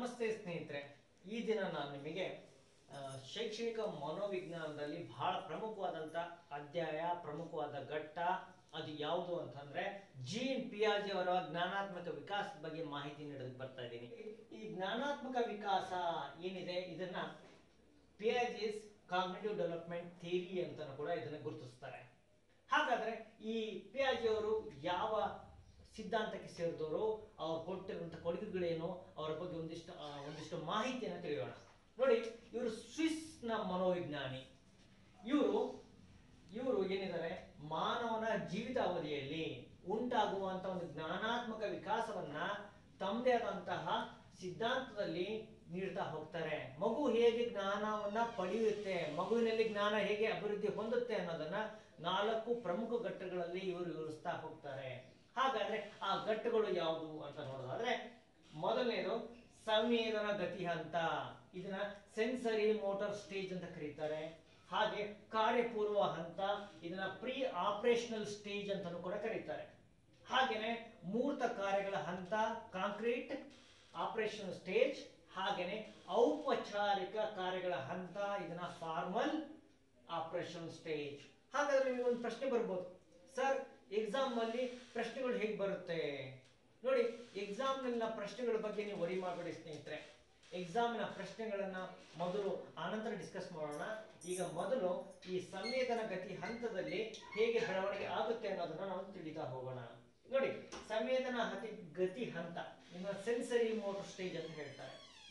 ನಮಸ್ತೆ ಸ್ನೇಹಿತರೆ ಈ ದಿನ ನಾನು ನಿಮಗೆ ಆ, ಶೈಕ್ಷಣಿಕ ಮನೋವಿಜ್ಞಾನದಲ್ಲಿ ಬಹಳ ಪ್ರಮುಖವಾದಂಥ ಅಧ್ಯಾಯ ಪ್ರಮುಖವಾದ ಘಟ್ಟ ಅದು ಯಾವುದು ಅಂತಂದ್ರೆ ಜೀನ್ ಪಿಯಾಜಿ ಅವರ ಜ್ಞಾನಾತ್ಮಕ ವಿಕಾಸದ ಬಗ್ಗೆ ಮಾಹಿತಿ ನೀಡೋದಕ್ಕೆ ಬರ್ತಾ ಇದ್ದೀನಿ ಈ ಜ್ಞಾನಾತ್ಮಕ ವಿಕಾಸ ಏನಿದೆ ಇದನ್ನ ಪಿಯಾಜಿಸ್ ಕಾಗ್ನಿಟಿವ್ ಡೆವಲಪ್ಮೆಂಟ್ ಥಿಯರಿ ಅಂತ ಕೂಡ ಇದನ್ನ ಗುರುತಿಸ್ತಾರೆ ಹಾಗಾದ್ರೆ ಈ ಪಿಯಾಜಿ ಅವರು ಯಾವ ಸಿದ್ಧಾಂತಕ್ಕೆ ಸೇರಿದವರು ಅವ್ರು ಕೊಟ್ಟಿರುವಂತ ಕೊಡುಗೆಗಳೇನು ಅವರ ಬಗ್ಗೆ ಒಂದಿಷ್ಟು ಆ, ಒಂದಿಷ್ಟು ಮಾಹಿತಿಯನ್ನು ತಿಳಿಯೋಣ ನೋಡಿ ಇವರು ಸ್ವಿಸ್ನ ಮನೋವಿಜ್ಞಾನಿ ಇವರು ಇವರು ಏನಿದ್ದಾರೆ ಮಾನವನ ಜೀವಿತಾವಧಿಯಲ್ಲಿ ಉಂಟಾಗುವಂತ ಒಂದು ಜ್ಞಾನಾತ್ಮಕ ವಿಕಾಸವನ್ನ ತಮ್ಮದೇ ಆದಂತಹ ಸಿದ್ಧಾಂತದಲ್ಲಿ ನೀಡ್ತಾ ಹೋಗ್ತಾರೆ ಮಗು ಹೇಗೆ ಜ್ಞಾನವನ್ನ ಪಡೆಯುತ್ತೆ ಮಗುವಿನಲ್ಲಿ ಜ್ಞಾನ ಹೇಗೆ ಅಭಿವೃದ್ಧಿ ಹೊಂದುತ್ತೆ ಅನ್ನೋದನ್ನ ನಾಲ್ಕು ಪ್ರಮುಖ ಘಟ್ಟಗಳಲ್ಲಿ ಇವರು ವಿವರಿಸ್ತಾ ಹೋಗ್ತಾರೆ ಹಾಗಾದ್ರೆ ಆ ಘಟ್ಟಗಳು ಯಾವುದು ಅಂತ ನೋಡೋದಾದ್ರೆ ಮೊದಲನೇದು ಸಂವೇದನ ಗತಿ ಹಂತ ಇದನ್ನ ಸೆನ್ಸರಿ ಮೋಟಾರ್ ಸ್ಟೇಜ್ ಅಂತ ಕರೀತಾರೆ ಹಾಗೆ ಕಾರ್ಯಪೂರ್ವ ಹಂತ ಇದನ್ನ ಪ್ರೀ ಆಪರೇಷನಲ್ ಸ್ಟೇಜ್ ಅಂತಾನೂ ಕೂಡ ಕರೀತಾರೆ ಹಾಗೇನೆ ಮೂರ್ತ ಕಾರ್ಯಗಳ ಹಂತ ಕಾಂಕ್ರೀಟ್ ಆಪರೇಷನ್ ಸ್ಟೇಜ್ ಹಾಗೇನೆ ಔಪಚಾರಿಕ ಕಾರ್ಯಗಳ ಹಂತ ಇದನ್ನ ಫಾರ್ಮಲ್ ಆಪರೇಷನ್ ಸ್ಟೇಜ್ ಹಾಗಾದ್ರೆ ನಿಮಗೆ ಒಂದು ಪ್ರಶ್ನೆ ಬರ್ಬೋದು ಸರ್ ಎಕ್ಸಾಮ್ ಅಲ್ಲಿ ಪ್ರಶ್ನೆಗಳು ಹೇಗೆ ಬರುತ್ತೆ ನೋಡಿ ಎಕ್ಸಾಮ್ ನಲ್ಲಿನ ಪ್ರಶ್ನೆಗಳ ಬಗ್ಗೆ ನೀವು ವರಿ ಮಾಡಬೇಡಿ ಸ್ನೇಹಿತರೆ ಎಕ್ಸಾಮಿನ ಪ್ರಶ್ನೆಗಳನ್ನ ಮೊದಲು ಆನಂತರ ಡಿಸ್ಕಸ್ ಮಾಡೋಣ ಈಗ ಮೊದಲು ಈ ಸಂವೇದನ ಗತಿ ಹಂತದಲ್ಲಿ ಹೇಗೆ ಬೆಳವಣಿಗೆ ಆಗುತ್ತೆ ಅನ್ನೋದನ್ನ ನಾವು ತಿಳಿತಾ ಹೋಗೋಣ ನೋಡಿ ಸಂವೇದನ ಹತಿ ಗತಿ ಹಂತ ಇನ್ನು ಸೆನ್ಸರಿ ಮೋಟರ್ ಸ್ಟೇಜ್ ಅಂತ ಹೇಳ್ತಾರೆ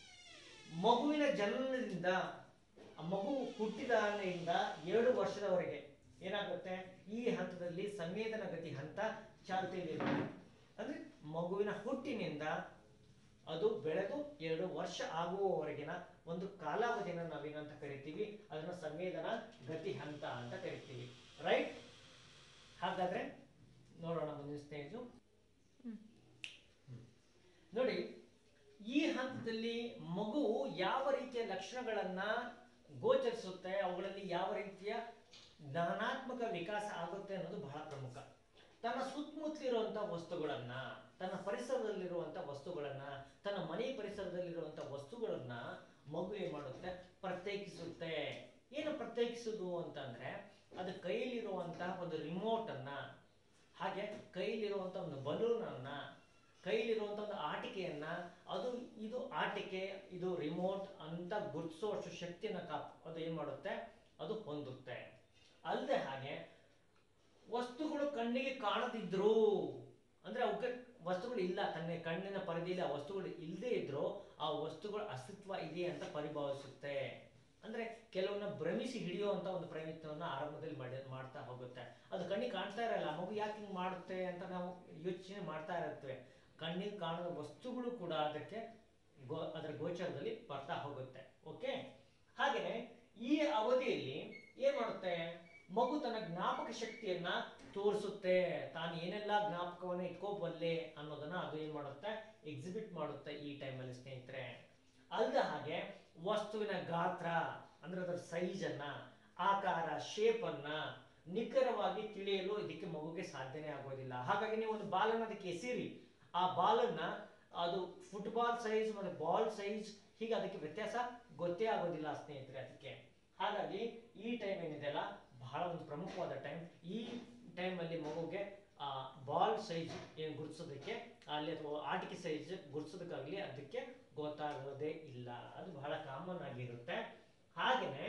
ಮಗುವಿನ ಜನನದಿಂದ ಆ ಮಗು ಹುಟ್ಟಿದಾಗಿನಿಂದ ಎರಡು ವರ್ಷದವರೆಗೆ ಏನಾಗುತ್ತೆ ಈ ಹಂತದಲ್ಲಿ ಸಂವೇದನ ಗತಿ ಹಂತ ಚಾಲ್ತಿಯಲ್ಲಿರುತ್ತೆ ಅಂದ್ರೆ ಮಗುವಿನ ಹುಟ್ಟಿನಿಂದ ಅದು ಬೆಳೆದು ಎರಡು ವರ್ಷ ಆಗುವವರೆಗಿನ ಒಂದು ಕಾಲಾವಧಿನ ನಾವೇನಂತ ಕರಿತೀವಿ ಅದನ್ನ ಸಂವೇದನ ಗತಿ ಹಂತ ಅಂತ ಕರಿತೀವಿ ರೈಟ್ ಹಾಗಾದ್ರೆ ನೋಡೋಣ ಮುಂದಿನ ಸ್ಟೇಜು ನೋಡಿ ಈ ಹಂತದಲ್ಲಿ ಮಗು ಯಾವ ರೀತಿಯ ಲಕ್ಷಣಗಳನ್ನ ಗೋಚರಿಸುತ್ತೆ ಅವುಗಳಲ್ಲಿ ಯಾವ ರೀತಿಯ ಜ್ಞಾನಾತ್ಮಕ ವಿಕಾಸ ಆಗುತ್ತೆ ಅನ್ನೋದು ಬಹಳ ಪ್ರಮುಖ ತನ್ನ ಸುತ್ತಮುತ್ತಲಿರುವಂತಹ ವಸ್ತುಗಳನ್ನ ತನ್ನ ಪರಿಸರದಲ್ಲಿರುವಂತಹ ವಸ್ತುಗಳನ್ನ ತನ್ನ ಮನೆ ಪರಿಸರದಲ್ಲಿರುವಂತಹ ವಸ್ತುಗಳನ್ನ ಮಗು ಏನ್ ಮಾಡುತ್ತೆ ಪ್ರತ್ಯೇಕಿಸುತ್ತೆ ಏನು ಪ್ರತ್ಯೇಕಿಸುವುದು ಅಂತಂದ್ರೆ ಅದು ಕೈಯಲ್ಲಿರುವಂತಹ ಒಂದು ರಿಮೋಟ್ ಅನ್ನ ಹಾಗೆ ಕೈಲಿರುವಂತ ಒಂದು ಬಲೂನ್ ಅನ್ನ ಕೈಲಿರುವಂತ ಒಂದು ಆಟಿಕೆಯನ್ನ ಅದು ಇದು ಆಟಿಕೆ ಇದು ರಿಮೋಟ್ ಅಂತ ಗುರುತಿಸುವಷ್ಟು ಶಕ್ತಿಯನ್ನ ಕಾಪ್ ಅದು ಏನ್ ಮಾಡುತ್ತೆ ಅದು ಹೊಂದುತ್ತೆ ಅಲ್ಲದೆ ಹಾಗೆ ವಸ್ತುಗಳು ಕಣ್ಣಿಗೆ ಕಾಣದಿದ್ರು ಅಂದ್ರೆ ಅವಕ್ಕೆ ವಸ್ತುಗಳು ಇಲ್ಲ ತನ್ನ ಕಣ್ಣಿನ ಪರಿಧಿಯಲ್ಲಿ ಆ ವಸ್ತುಗಳು ಇಲ್ಲದೆ ಇದ್ರು ಆ ವಸ್ತುಗಳ ಅಸ್ತಿತ್ವ ಇದೆ ಅಂತ ಪರಿಭಾವಿಸುತ್ತೆ ಅಂದ್ರೆ ಕೆಲವನ್ನ ಭ್ರಮಿಸಿ ಹಿಡಿಯುವಂತ ಒಂದು ಪ್ರಯತ್ನವನ್ನ ಆರಂಭದಲ್ಲಿ ಮಾಡಿ ಮಾಡ್ತಾ ಹೋಗುತ್ತೆ ಅದು ಕಣ್ಣಿಗೆ ಕಾಣ್ತಾ ಇರಲ್ಲ ಆ ಮಗು ಯಾಕೆ ಹಿಂಗ್ ಮಾಡುತ್ತೆ ಅಂತ ನಾವು ಯೋಚನೆ ಮಾಡ್ತಾ ಇರುತ್ತೇವೆ ಕಣ್ಣಿಗೆ ಕಾಣುವ ವಸ್ತುಗಳು ಕೂಡ ಅದಕ್ಕೆ ಗೋ ಅದರ ಗೋಚರದಲ್ಲಿ ಬರ್ತಾ ಹೋಗುತ್ತೆ ಓಕೆ ಹಾಗೆಯೇ ಈ ಅವಧಿಯಲ್ಲಿ ಏನ್ ಮಾಡುತ್ತೆ ಮಗು ತನ್ನ ಜ್ಞಾಪಕ ಶಕ್ತಿಯನ್ನ ತೋರಿಸುತ್ತೆ ತಾನು ಏನೆಲ್ಲ ಜ್ಞಾಪಕವನ್ನ ಇಟ್ಕೋಬಲ್ಲೆ ಅನ್ನೋದನ್ನ ಅದು ಏನ್ ಮಾಡುತ್ತೆ ಎಕ್ಸಿಬಿಟ್ ಮಾಡುತ್ತೆ ಈ ಟೈಮಲ್ಲಿ ಸ್ನೇಹಿತರೆ ಅಲ್ಲದ ಹಾಗೆ ವಸ್ತುವಿನ ಗಾತ್ರ ಅಂದ್ರೆ ಅದರ ಸೈಜ್ ಅನ್ನ ಆಕಾರ ಶೇಪ್ ಅನ್ನ ನಿಖರವಾಗಿ ತಿಳಿಯಲು ಇದಕ್ಕೆ ಮಗುಗೆ ಸಾಧ್ಯನೇ ಆಗೋದಿಲ್ಲ ಹಾಗಾಗಿ ನೀವು ಒಂದು ಬಾಲನ್ನ ಅದಕ್ಕೆ ಎಸೀರಿ ಆ ಬಾಲನ್ನ ಅದು ಫುಟ್ಬಾಲ್ ಸೈಜ್ ಮತ್ತೆ ಬಾಲ್ ಸೈಜ್ ಹೀಗೆ ಅದಕ್ಕೆ ವ್ಯತ್ಯಾಸ ಗೊತ್ತೇ ಆಗೋದಿಲ್ಲ ಸ್ನೇಹಿತರೆ ಅದಕ್ಕೆ ಹಾಗಾಗಿ ಈ ಟೈಮ್ ಏನಿದೆಯಲ್ಲ ಬಹಳ ಒಂದು ಪ್ರಮುಖವಾದ ಟೈಮ್ ಈ ಟೈಮಲ್ಲಿ ಮಗುಗೆ ಆ ಬಾಲ್ ಸೈಜ್ ಏನು ಗುರುತಿಸೋದಕ್ಕೆ ಅಲ್ಲಿ ಅಥವಾ ಆಟಿಕೆ ಸೈಜ್ ಗುರುತಿಸೋದಕ್ಕಾಗ್ಲಿ ಅದಕ್ಕೆ ಗೊತ್ತಾಗೋದೇ ಇಲ್ಲ ಅದು ಬಹಳ ಕಾಮನ್ ಆಗಿರುತ್ತೆ ಹಾಗೇನೆ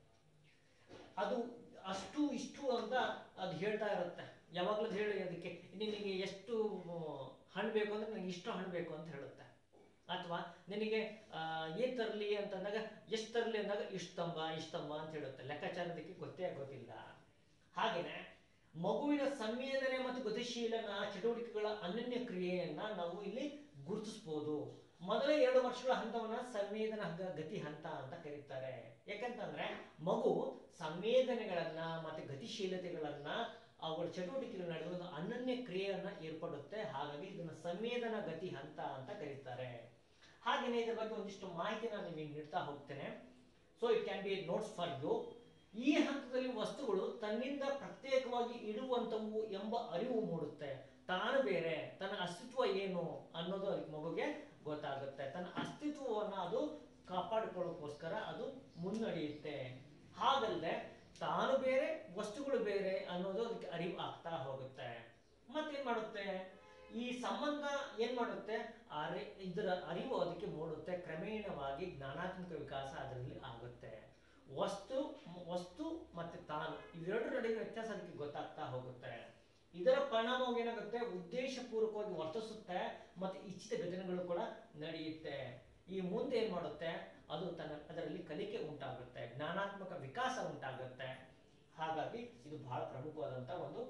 ಅದು ಅಷ್ಟು ಇಷ್ಟು ಅಂತ ಅದು ಹೇಳ್ತಾ ಇರುತ್ತೆ ಯಾವಾಗಲೂ ಅದು ಹೇಳಿ ಅದಕ್ಕೆ ನಿನಗೆ ಎಷ್ಟು ಹಣ್ಣು ಬೇಕು ಅಂದ್ರೆ ನನಗೆ ಇಷ್ಟು ಹಣ್ಣು ಬೇಕು ಅಂತ ಹೇಳುತ್ತೆ ಅಥವಾ ನಿನಗೆ ಆ, ಏನ್ ತರಲಿ ಅಂತಂದಾಗ ಎಷ್ಟು ತರಲಿ ಅಂದಾಗ ಇಷ್ಟು ತಂಬ ಇಷ್ಟು ತಂಬ ಅಂತ ಹೇಳುತ್ತೆ ಲೆಕ್ಕಾಚಾರದಕ್ಕೆ ಗೊತ್ತೇ ಆಗೋದಿಲ್ಲ ಹಾಗೇನೆ ಮಗುವಿನ ಸಂವೇದನೆ ಮತ್ತು ಗತಿಶೀಲನ ಚಟುವಟಿಕೆಗಳ ಅನನ್ಯ ಕ್ರಿಯೆಯನ್ನ ನಾವು ಇಲ್ಲಿ ಗುರುತಿಸಬಹುದು ಮೊದಲ ಎರಡು ವರ್ಷಗಳ ಹಂತವನ್ನ ಸಂವೇದನ ಹಂತ- ಗತಿ ಹಂತ ಅಂತ ಕರೀತಾರೆ ಯಾಕಂತಂದ್ರೆ ಮಗು ಸಂವೇದನೆಗಳನ್ನ ಮತ್ತೆ ಗತಿಶೀಲತೆಗಳನ್ನ ಅವುಗಳ ಚಟುವಟಿಕೆಗಳ ನಡುವೆ ಒಂದು ಅನನ್ಯ ಕ್ರಿಯೆಯನ್ನ ಏರ್ಪಡುತ್ತೆ ಹಾಗಾಗಿ ಇದನ್ನ ಸಂವೇದನ ಗತಿ ಹಂತ ಅಂತ ಕರೀತಾರೆ ಹಾಗೇನೆ ಇದ್ರ ಬಗ್ಗೆ ಒಂದಿಷ್ಟು ಮಾಹಿತಿನ ನಿಮಗೆ ನೀಡ್ತಾ ಹೋಗ್ತೇನೆ so it can be notes for you ಈ ಹಂತದಲ್ಲಿ ವಸ್ತುಗಳು ತನ್ನಿಂದ ಪ್ರತ್ಯೇಕವಾಗಿ ಇಡುವಂತವು ಎಂಬ ಅರಿವು ಮೂಡುತ್ತೆ ತಾನು ಬೇರೆ ತನ್ನ ಅಸ್ತಿತ್ವ ಏನು ಅನ್ನೋದು ಅದಕ್ಕೆ ಮಗುಗೆ ಗೊತ್ತಾಗುತ್ತೆ ತನ್ನ ಅಸ್ತಿತ್ವ ಅಸ್ತಿತ್ವವನ್ನ ಅದು ಕಾಪಾಡಿಕೊಳ್ಳೋಕ್ಕೋಸ್ಕರ ಅದು ಮುನ್ನಡೆಯುತ್ತೆ ಹಾಗಲ್ಲದೆ ತಾನು ಬೇರೆ ವಸ್ತುಗಳು ಬೇರೆ ಅನ್ನೋದು ಅದಕ್ಕೆ ಅರಿವು ಆಗ್ತಾ ಹೋಗುತ್ತೆ ಮತ್ತೇನ್ ಮಾಡುತ್ತೆ ಈ ಸಂಬಂಧ ಏನ್ ಮಾಡುತ್ತೆ ಅರಿ ಇದರ ಅರಿವು ಅದಕ್ಕೆ ಮೂಡುತ್ತೆ ಕ್ರಮೇಣವಾಗಿ ಜ್ಞಾನಾತ್ಮಕ ವಿಕಾಸ ಅದರಲ್ಲಿ ಆಗುತ್ತೆ ವಸ್ತು ವಸ್ತು ಮತ್ತೆ ತಾನು ಇವೆರಡರ ನಡುವಿನ ವ್ಯತ್ಯಾಸ ಅದಕ್ಕೆ ಗೊತ್ತಾಗ್ತಾ ಹೋಗುತ್ತೆ ಇದರ ಪರಿಣಾಮವಾಗಿ ಏನಾಗುತ್ತೆ ಉದ್ದೇಶಪೂರ್ವಕವಾಗಿ ವರ್ತಿಸುತ್ತೆ ಮತ್ತೆ ಇಚ್ಛಿತ ಘಟನೆಗಳು ಕೂಡ ನಡೆಯುತ್ತೆ ಈ ಮುಂದೆ ಏನ್ ಮಾಡುತ್ತೆ ಅದು ತನ್ನ ಅದರಲ್ಲಿ ಕಲಿಕೆ ಉಂಟಾಗುತ್ತೆ ಜ್ಞಾನಾತ್ಮಕ ವಿಕಾಸ ಉಂಟಾಗುತ್ತೆ ಹಾಗಾಗಿ ಇದು ಬಹಳ ಪ್ರಮುಖವಾದಂತ ಒಂದು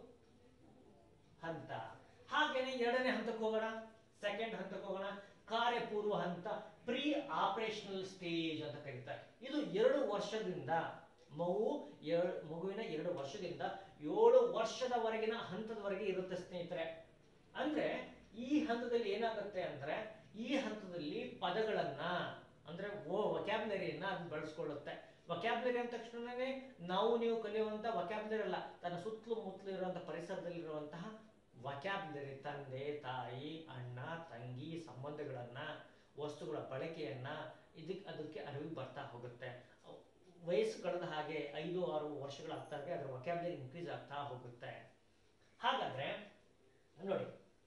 ಹಂತ ಹಾಗೇನೆ ಎರಡನೇ ಹಂತಕ್ಕೆ ಹೋಗೋಣ ಸೆಕೆಂಡ್ ಹಂತಕ್ಕೆ ಹೋಗೋಣ ಕಾರ್ಯಪೂರ್ವ ಹಂತ ಪ್ರೀ ಆಪರೇಷನಲ್ ಸ್ಟೇಜ್ ಅಂತ ಕರೀತಾರೆ ಇದು ಎರಡು ವರ್ಷದಿಂದ ಮಗು ಎರಡು ಮಗುವಿನ ಎರಡು ವರ್ಷದಿಂದ ಏಳು ವರ್ಷದವರೆಗಿನ ಹಂತದವರೆಗೆ ಇರುತ್ತೆ ಸ್ನೇಹಿತರೆ ಅಂದ್ರೆ ಈ ಹಂತದಲ್ಲಿ ಏನಾಗುತ್ತೆ ಅಂದ್ರೆ ಈ ಹಂತದಲ್ಲಿ ಪದಗಳನ್ನ ಅಂದ್ರೆ ಓ ವಕ್ಯಾಬ್ಲರಿಯನ್ನ ಅದು ಬಳಸ್ಕೊಳ್ಳುತ್ತೆ ವಕ್ಯಾಬ್ಲರಿ ಅಂದ ತಕ್ಷಣನೇ ನಾವು ನೀವು ಕಲಿಯುವಂತ ವಕ್ಯಾಬ್ಲರಿ ಅಲ್ಲ ತನ್ನ ಸುತ್ತಲೂ ಮುತ್ತಲು ಇರುವಂತಹ ಪರಿಸರದಲ್ಲಿರುವಂತಹ ವಕ್ಯಾಬ್ಲರಿ ತಂದೆ ತಾಯಿ ಅಣ್ಣ ತಂಗಿ ಸಂಬಂಧಗಳನ್ನ ವಸ್ತುಗಳ ಬಳಕೆಯನ್ನ ಇದಕ್ಕೆ ಅದಕ್ಕೆ ಅರಿವು ಬರ್ತಾ ಹೋಗುತ್ತೆ ಅವ್- ವಯಸ್ಸು ಕಳೆದ ಹಾಗೆ ಐದು ಆರು ವರ್ಷಗಳಾಗ್ತಾ ಹಾಗೆ ಅದರ ವಕ್ಯಾಬ್ಲರಿ ಇನ್ಕ್ರೀಸ್ ಆಗ್ತಾ ಹೋಗುತ್ತೆ ಹಾಗಾದ್ರೆ ನೋಡಿ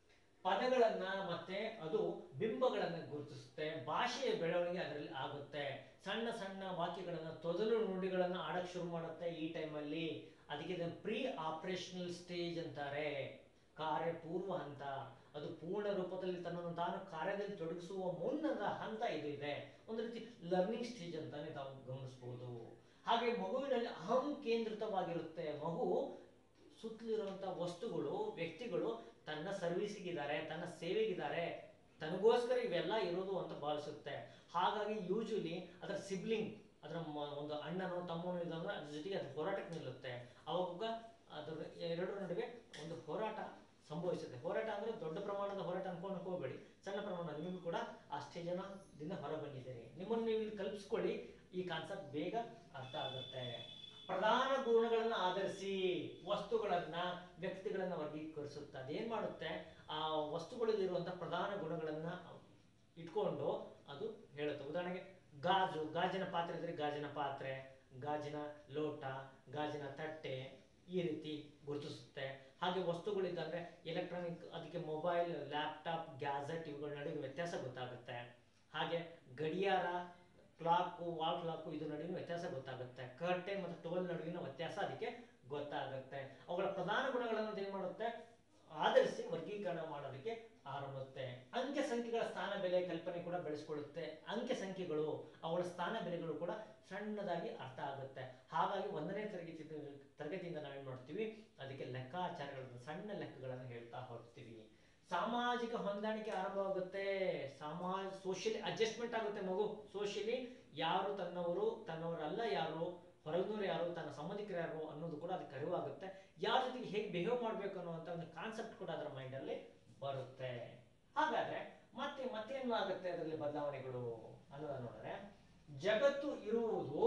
ಪದಗಳನ್ನ ಮತ್ತೆ ಅದು ಬಿಂಬಗಳನ್ನ ಗುರುತಿಸುತ್ತೆ ಭಾಷೆಯ ಬೆಳವಣಿಗೆ ಅದರಲ್ಲಿ ಆಗುತ್ತೆ ಸಣ್ಣ ಸಣ್ಣ ವಾಕ್ಯಗಳನ್ನ ತೊದಲು ನುಡಿಗಳನ್ನ ಆಡಕ್ ಶುರು ಮಾಡುತ್ತೆ ಈ ಟೈಮಲ್ಲಿ ಅದಕ್ಕೆ ಇದನ್ನು ಪ್ರೀ ಆಪರೇಷನಲ್ ಸ್ಟೇಜ್ ಅಂತಾರೆ ಕಾರ್ಯಪೂರ್ವ ಹಂತ ಅದು ಪೂರ್ಣ ರೂಪದಲ್ಲಿ ತನ್ನನ್ನು ತಾನು ಕಾರ್ಯದಲ್ಲಿ ತೊಡಗಿಸುವ ಮುನ್ನದ ಹಂತ ಇದು ಇದೆ ಒಂದು ರೀತಿ ಲರ್ನಿಂಗ್ ಸ್ಟೇಜ್ ಅಂತಾನೆ ತಾವು ಗಮನಿಸಬಹುದು ಹಾಗೆ ಮಗುವಿನಲ್ಲಿ ಅಹಂ ಕೇಂದ್ರಿತವಾಗಿರುತ್ತೆ ಮಗು ಸುತ್ತಲಿರುವಂತಹ ವಸ್ತುಗಳು ವ್ಯಕ್ತಿಗಳು ತನ್ನ ಸರ್ವಿಸಿಗಿದ್ದಾರೆ ತನ್ನ ಸೇವೆಗಿದ್ದಾರೆ ತನಗೋಸ್ಕರ ಇವೆಲ್ಲ ಇರೋದು ಅಂತ ಭಾವಿಸುತ್ತೆ ಹಾಗಾಗಿ ಯೂಶುವಲಿ ಅದರ ಸಿಬ್ಲಿಂಗ್ ಅದರ ಮ- ಒಂದು ಅಣ್ಣನೋ ತಮ್ಮನೋ ಇದಂದ್ರೆ ಅದ್ರ ಜೊತೆಗೆ ಅದು ಹೋರಾಟಕ್ಕೆ ನಿಲ್ಲುತ್ತೆ ಅವಾಗ ಅದರ ಎರಡರ ನಡುವೆ ಒಂದು ಹೋರಾಟ ಸಂಭವಿಸುತ್ತೆ ಹೋರಾಟ ಅಂದ್ರೆ ದೊಡ್ಡ ಪ್ರಮಾಣದ ಹೋರಾಟ ಅನ್ಕೊಂಡು ಹೋಗಬೇಡಿ ಸಣ್ಣ ಪ್ರಮಾಣ ನಿಮಗೂ ಕೂಡ ಅಷ್ಟೇ ಜನದಿಂದ ಹೊರ ಬಂದಿದ್ದೀರಿ ನಿಮ್ಮನ್ನು ನೀವು ಇಲ್ಲಿ ಕಲ್ಪಿಸ್ಕೊಳ್ಳಿ ಈ ಕಾನ್ಸೆಪ್ಟ್ ಬೇಗ ಅರ್ಥ ಆಗುತ್ತೆ ಪ್ರಧಾನ ಗುಣಗಳನ್ನ ಆಧರಿಸಿ ವಸ್ತುಗಳನ್ನ ವ್ಯಕ್ತಿಗಳನ್ನ ವರ್ಗೀಕರಿಸುತ್ತೆ ಅದೇನ್ ಮಾಡುತ್ತೆ ಆ ವಸ್ತುಗಳಲ್ಲಿರುವಂತಹ ಪ್ರಧಾನ ಗುಣಗಳನ್ನ ಇಟ್ಕೊಂಡು ಅದು ಹೇಳುತ್ತೆ ಉದಾಹರಣೆಗೆ ಗಾಜು ಗಾಜಿನ ಪಾತ್ರೆ ಇದ್ರೆ ಗಾಜಿನ ಪಾತ್ರೆ ಗಾಜಿನ ಲೋಟ ಗಾಜಿನ ತಟ್ಟೆ ಈ ರೀತಿ ಗುರುತಿಸುತ್ತೆ ಹಾಗೆ ವಸ್ತುಗಳಿದ್ದಂದ್ರೆ ಎಲೆಕ್ಟ್ರಾನಿಕ್ ಅದಕ್ಕೆ ಮೊಬೈಲ್ ಲ್ಯಾಪ್ಟಾಪ್ ಗ್ಯಾಜೆಟ್ ಇವುಗಳ ನಡುವೆ ವ್ಯತ್ಯಾಸ ಗೊತ್ತಾಗುತ್ತೆ ಹಾಗೆ ಗಡಿಯಾರ ಕ್ಲಾಕು ವಾಲ್ ಕ್ಲಾಕು ಇದು ನಡುವಿನ ವ್ಯತ್ಯಾಸ ಗೊತ್ತಾಗುತ್ತೆ ಕರ್ಟೆನ್ ಮತ್ತು ಟೋಲ್ ನಡುವಿನ ವ್ಯತ್ಯಾಸ ಅದಕ್ಕೆ ಗೊತ್ತಾಗುತ್ತೆ ಅವುಗಳ ಪ್ರಧಾನ ಗುಣಗಳನ್ನು ಅದು ಏನ್ ಮಾಡುತ್ತೆ ಆಧರಿಸಿ ವರ್ಗೀಕರಣ ಮಾಡೋದಕ್ಕೆ ಆರಂಭಿಸುತ್ತೆ ಅಂಕೆ ಸಂಖ್ಯೆಗಳ ಸ್ಥಾನ ಬೆಲೆ ಕಲ್ಪನೆ ಕೂಡ ಬೆಳೆಸ್ಕೊಳ್ಳುತ್ತೆ ಅಂಕೆ ಸಂಖ್ಯೆಗಳು ಅವುಗಳ ಸ್ಥಾನ ಬೆಲೆಗಳು ಕೂಡ ಸಣ್ಣದಾಗಿ ಅರ್ಥ ಆಗುತ್ತೆ ಹಾಗಾಗಿ ಒಂದನೇ ತರಗತಿ ತರಗತಿಯಿಂದ ನಾವೇನ್ ಮಾಡ್ತೀವಿ ಅದಕ್ಕೆ ಲೆಕ್ಕಾಚಾರಗಳನ್ನು ಸಣ್ಣ ಲೆಕ್ಕಗಳನ್ನು ಹೇಳ್ತಾ ಹೋಗ್ತೀವಿ ಸಾಮಾಜಿಕ ಹೊಂದಾಣಿಕೆ ಆರಂಭವಾಗುತ್ತೆ ಸಮಾಜ ಸೋಷಿಯಲಿ ಅಡ್ಜಸ್ಟ್ಮೆಂಟ್ ಆಗುತ್ತೆ ಮಗು ಸೋಷಿಯಲಿ ಯಾರು ತನ್ನವರು ತನ್ನವರಲ್ಲ ಯಾರು ಹೊರಗಿನವರು ಯಾರು ತನ್ನ ಸಂಬಂಧಿಕರು ಯಾರು ಅನ್ನೋದು ಕೂಡ ಅದಕ್ಕೆ ಅರಿವಾಗುತ್ತೆ ಯಾರ ಜೊತೆಗೆ ಹೇಗೆ ಬಿಹೇವ್ ಮಾಡ್ಬೇಕು ಅನ್ನುವಂಥ ಒಂದು ಕಾನ್ಸೆಪ್ಟ್ ಕೂಡ ಅದರ ಮೈಂಡಲ್ಲಿ ಬರುತ್ತೆ ಹಾಗಾದ್ರೆ ಮತ್ತೆ ಮತ್ತೇನು ಆಗುತ್ತೆ ಅದರಲ್ಲಿ ಬದಲಾವಣೆಗಳು ಅನ್ನೋದನ್ನ ನೋಡಿದ್ರೆ ಜಗತ್ತು ಇರುವುದು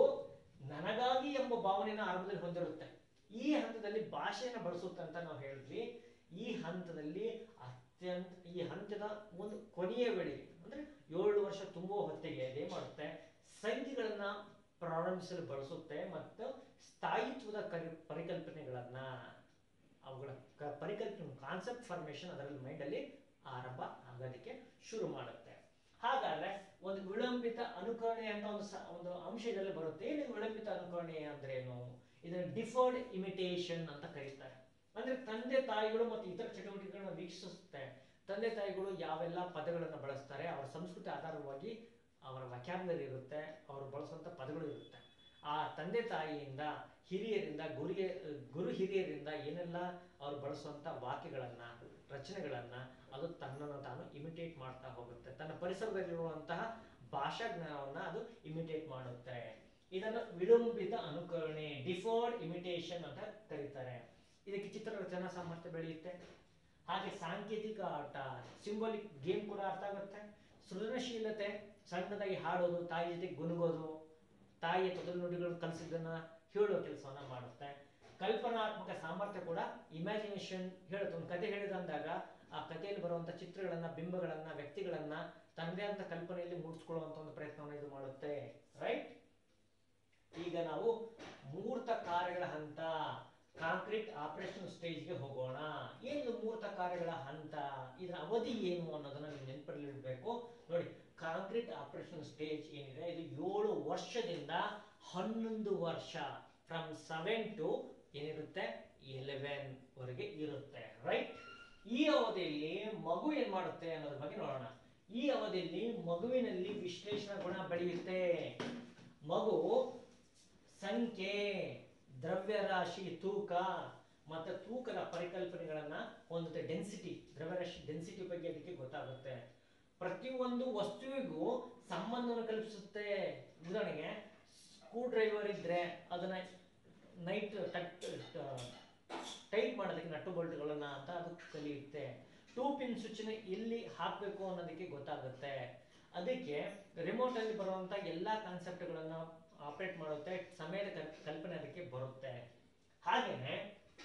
ನನಗಾಗಿ ಎಂಬ ಭಾವನೆಯನ್ನು ಆರಂಭದಲ್ಲಿ ಹೊಂದಿರುತ್ತೆ ಈ ಹಂತದಲ್ಲಿ ಭಾಷೆಯನ್ನು ಬಳಸುತ್ತೆ ಅಂತ ನಾವು ಹೇಳಿದ್ವಿ ಈ ಹಂತದಲ್ಲಿ ಅತ್ಯಂತ ಈ ಹಂತದ ಒಂದು ಕೊನೆಯ ವೇಳೆಗೆ ಅಂದ್ರೆ ಏಳು ವರ್ಷ ತುಂಬುವ ಹೊತ್ತಿಗೆ ಅದೇ ಮಾಡುತ್ತೆ ಸಂಖ್ಯೆಗಳನ್ನ ಪ್ರಾರಂಭಿಸಲು ಬಳಸುತ್ತೆ ಮತ್ತು ಸ್ಥಾಯಿತ್ವದ ಕರಿ ಪರಿಕಲ್ಪನೆಗಳನ್ನ ಅವುಗಳ ಕ- ಪರಿಕಲ್ಪನೆ ಕಾನ್ಸೆಪ್ಟ್ ಫಾರ್ಮೇಶನ್ ಅದರಲ್ಲಿ ಮೈಂಡಲ್ಲಿ ಆರಂಭ ಆಗೋದಕ್ಕೆ ಶುರು ಮಾಡುತ್ತೆ ಹಾಗಾದ್ರೆ ಒಂದು ವಿಳಂಬಿತ ಅನುಕರಣೆ ಅಂತ ಒಂದು ಸ- ಒಂದು ಅಂಶ ಇದರಲ್ಲಿ ಬರುತ್ತೆ ಏನು ವಿಳಂಬಿತ ಅನುಕರಣೆ ಅಂದ್ರೆ ಏನು ಇದನ್ನ ಡಿಫರ್ಡ್ ಇಮಿಟೇಷನ್ ಅಂತ ಕರೀತಾರೆ ಅಂದ್ರೆ ತಂದೆ ತಾಯಿಗಳು ಮತ್ತು ಇತರ ಚಟುವಟಿಕೆಗಳನ್ನ ವೀಕ್ಷಿಸುತ್ತೆ ತಂದೆ ತಾಯಿಗಳು ಯಾವೆಲ್ಲ ಪದಗಳನ್ನು ಬಳಸ್ತಾರೆ ಅವರ ಸಂಸ್ಕೃತಿ ಆಧಾರವಾಗಿ ಅವರ ವಕ್ಯಾಬ್ಲರಿ ಇರುತ್ತೆ ಅವರು ಬಳಸುವಂತ ಪದಗಳು ಇರುತ್ತೆ ಆ ತಂದೆ ತಾಯಿಯಿಂದ ಹಿರಿಯರಿಂದ ಗುರಿಗೆ ಗುರು ಹಿರಿಯರಿಂದ ಏನೆಲ್ಲ ಅವರು ಬಳಸುವಂತ ವಾಕ್ಯಗಳನ್ನ ರಚನೆಗಳನ್ನ ಅದು ತನ್ನನ್ನು ತಾನು ಇಮಿಟೇಟ್ ಮಾಡ್ತಾ ಹೋಗುತ್ತೆ ತನ್ನ ಪರಿಸರದಲ್ಲಿರುವಂತಹ ಭಾಷಾ ಜ್ಞಾನವನ್ನ ಅದು ಇಮಿಟೇಟ್ ಮಾಡುತ್ತೆ ಇದನ್ನು ವಿಳಂಬಿತ ಅನುಕರಣೆ ಡಿಫರ್ಡ್ ಇಮಿಟೇಷನ್ ಅಂತ ಕರೀತಾರೆ ಇದಕ್ಕೆ ಚಿತ್ರರಚನಾ ಸಾಮರ್ಥ್ಯ ಬೆಳೆಯುತ್ತೆ ಹಾಗೆ ಸಾಂಕೇತಿಕ ಆಟ ಸಿಂಬಲಿಕ್ ಗೇಮ್ ಕೂಡ ಅರ್ಥ ಆಗುತ್ತೆ ಸೃಜನಶೀಲತೆ ಸಣ್ಣದಾಗಿ ಹಾಡೋದು ತಾಯಿ ಜೊತೆ ಗುನುಗೋದು ತಾಯಿಯ ತೊದಲು ನುಡಿಗಳು ಕಲಿಸಿದ್ದನ್ನ ಹೇಳೋ ಕೆಲಸವನ್ನ ಮಾಡುತ್ತೆ ಕಲ್ಪನಾತ್ಮಕ ಸಾಮರ್ಥ್ಯ ಕೂಡ ಇಮ್ಯಾಜಿನೇಷನ್ ಹೇಳುತ್ತೆ ಒಂದು ಕತೆ ಹೇಳಿದಂದಾಗ ಆ ಕಥೆಯಲ್ಲಿ ಬರುವಂತ ಚಿತ್ರಗಳನ್ನ ಬಿಂಬಗಳನ್ನ ವ್ಯಕ್ತಿಗಳನ್ನ ತನ್ನದೇ ಅಂತ ಕಲ್ಪನೆಯಲ್ಲಿ ಮೂಡಿಸ್ ರೂಢಿಸ್ಕೊಳ್ಳುವಂತ ಒಂದು ಪ್ರಯತ್ನವನ್ನು ಇದು ಮಾಡುತ್ತೆ ರೈಟ್ ಈಗ ನಾವು ಮೂರ್ತ ಕಾರ್ಯಗಳ ಹಂತ ಕಾಂಕ್ರೀಟ್ ಆಪರೇಷನ್ ಸ್ಟೇಜ್ಗೆ ಹೋಗೋಣ ಏನು ಮೂರ್ತ ಕಾರ್ಯಗಳ ಹಂತ ಇದರ ಅವಧಿ ಏನು ಅನ್ನೋದನ್ನ ನೀವು ನೆನಪಲ್ಲಿ ಇಡಬೇಕು ನೋಡಿ ಕಾಂಕ್ರೀಟ್ ಆಪರೇಷನ್ ಸ್ಟೇಜ್ ಏನಿದೆ ಇದು ಏಳು ವರ್ಷದಿಂದ ಹನ್ನೊಂದು ವರ್ಷ ಫ್ರಮ್ ಸೆವೆನ್ ಟು ಏನಿರುತ್ತೆ ಎಲೆವೆನ್ ವರೆಗೆ ಇರುತ್ತೆ ರೈಟ್ ಈ ಅವಧಿಯಲ್ಲಿ ಮಗು ಏನ್ ಮಾಡುತ್ತೆ ಅನ್ನೋದ್ರ ಬಗ್ಗೆ ನೋಡೋಣ ಈ ಅವಧಿಯಲ್ಲಿ ಮಗುವಿನಲ್ಲಿ ವಿಶ್ಲೇಷಣಾ ಗುಣ ಬೆಳೆಯುತ್ತೆ ಮಗು ಸಂಖ್ಯೆ ದ್ರವ್ಯರಾಶಿ ತೂಕ ಮತ್ತೆ ತೂಕದ ಪರಿಕಲ್ಪನೆಗಳನ್ನ ಹೊಂದುತ್ತೆ ಡೆನ್ಸಿಟಿ ದ್ರವ್ಯರಾಶಿ ಡೆನ್ಸಿಟಿ ಬಗ್ಗೆ ಅದಕ್ಕೆ ಗೊತ್ತಾಗುತ್ತೆ ಪ್ರತಿಯೊಂದು ವಸ್ತುವಿಗೂ ಸಂಬಂಧವನ್ನು ಕಲ್ಪಿಸುತ್ತೆ ಉದಾಹರಣೆಗೆ ಸ್ಕ್ರೂ ಡ್ರೈವರ್ ಇದ್ರೆ ಅದನ್ನ ನೈಟ್ ಟೈಟ್ ಮಾಡೋದಕ್ಕೆ ನಟ್ಟು ಬೋಲ್ಟ್ಗಳನ್ನ ಅಂತ ಅದು ಕಲಿಯುತ್ತೆ ಟೂ ಪಿನ್ ಸ್ವಿಚ್ನ ಎಲ್ಲಿ ಹಾಕಬೇಕು ಅನ್ನೋದಕ್ಕೆ ಗೊತ್ತಾಗುತ್ತೆ ಅದಕ್ಕೆ ರಿಮೋಟ್ ಅಲ್ಲಿ ಬರುವಂತ ಎಲ್ಲಾ ಕಾನ್ಸೆಪ್ಟ್ಗಳನ್ನ ಆಪರೇಟ್ ಮಾಡುತ್ತೆ ಸಮಯದ ಕಲ್- ಕಲ್ಪನೆ ಅದಕ್ಕೆ ಬರುತ್ತೆ ಹಾಗೇನೆ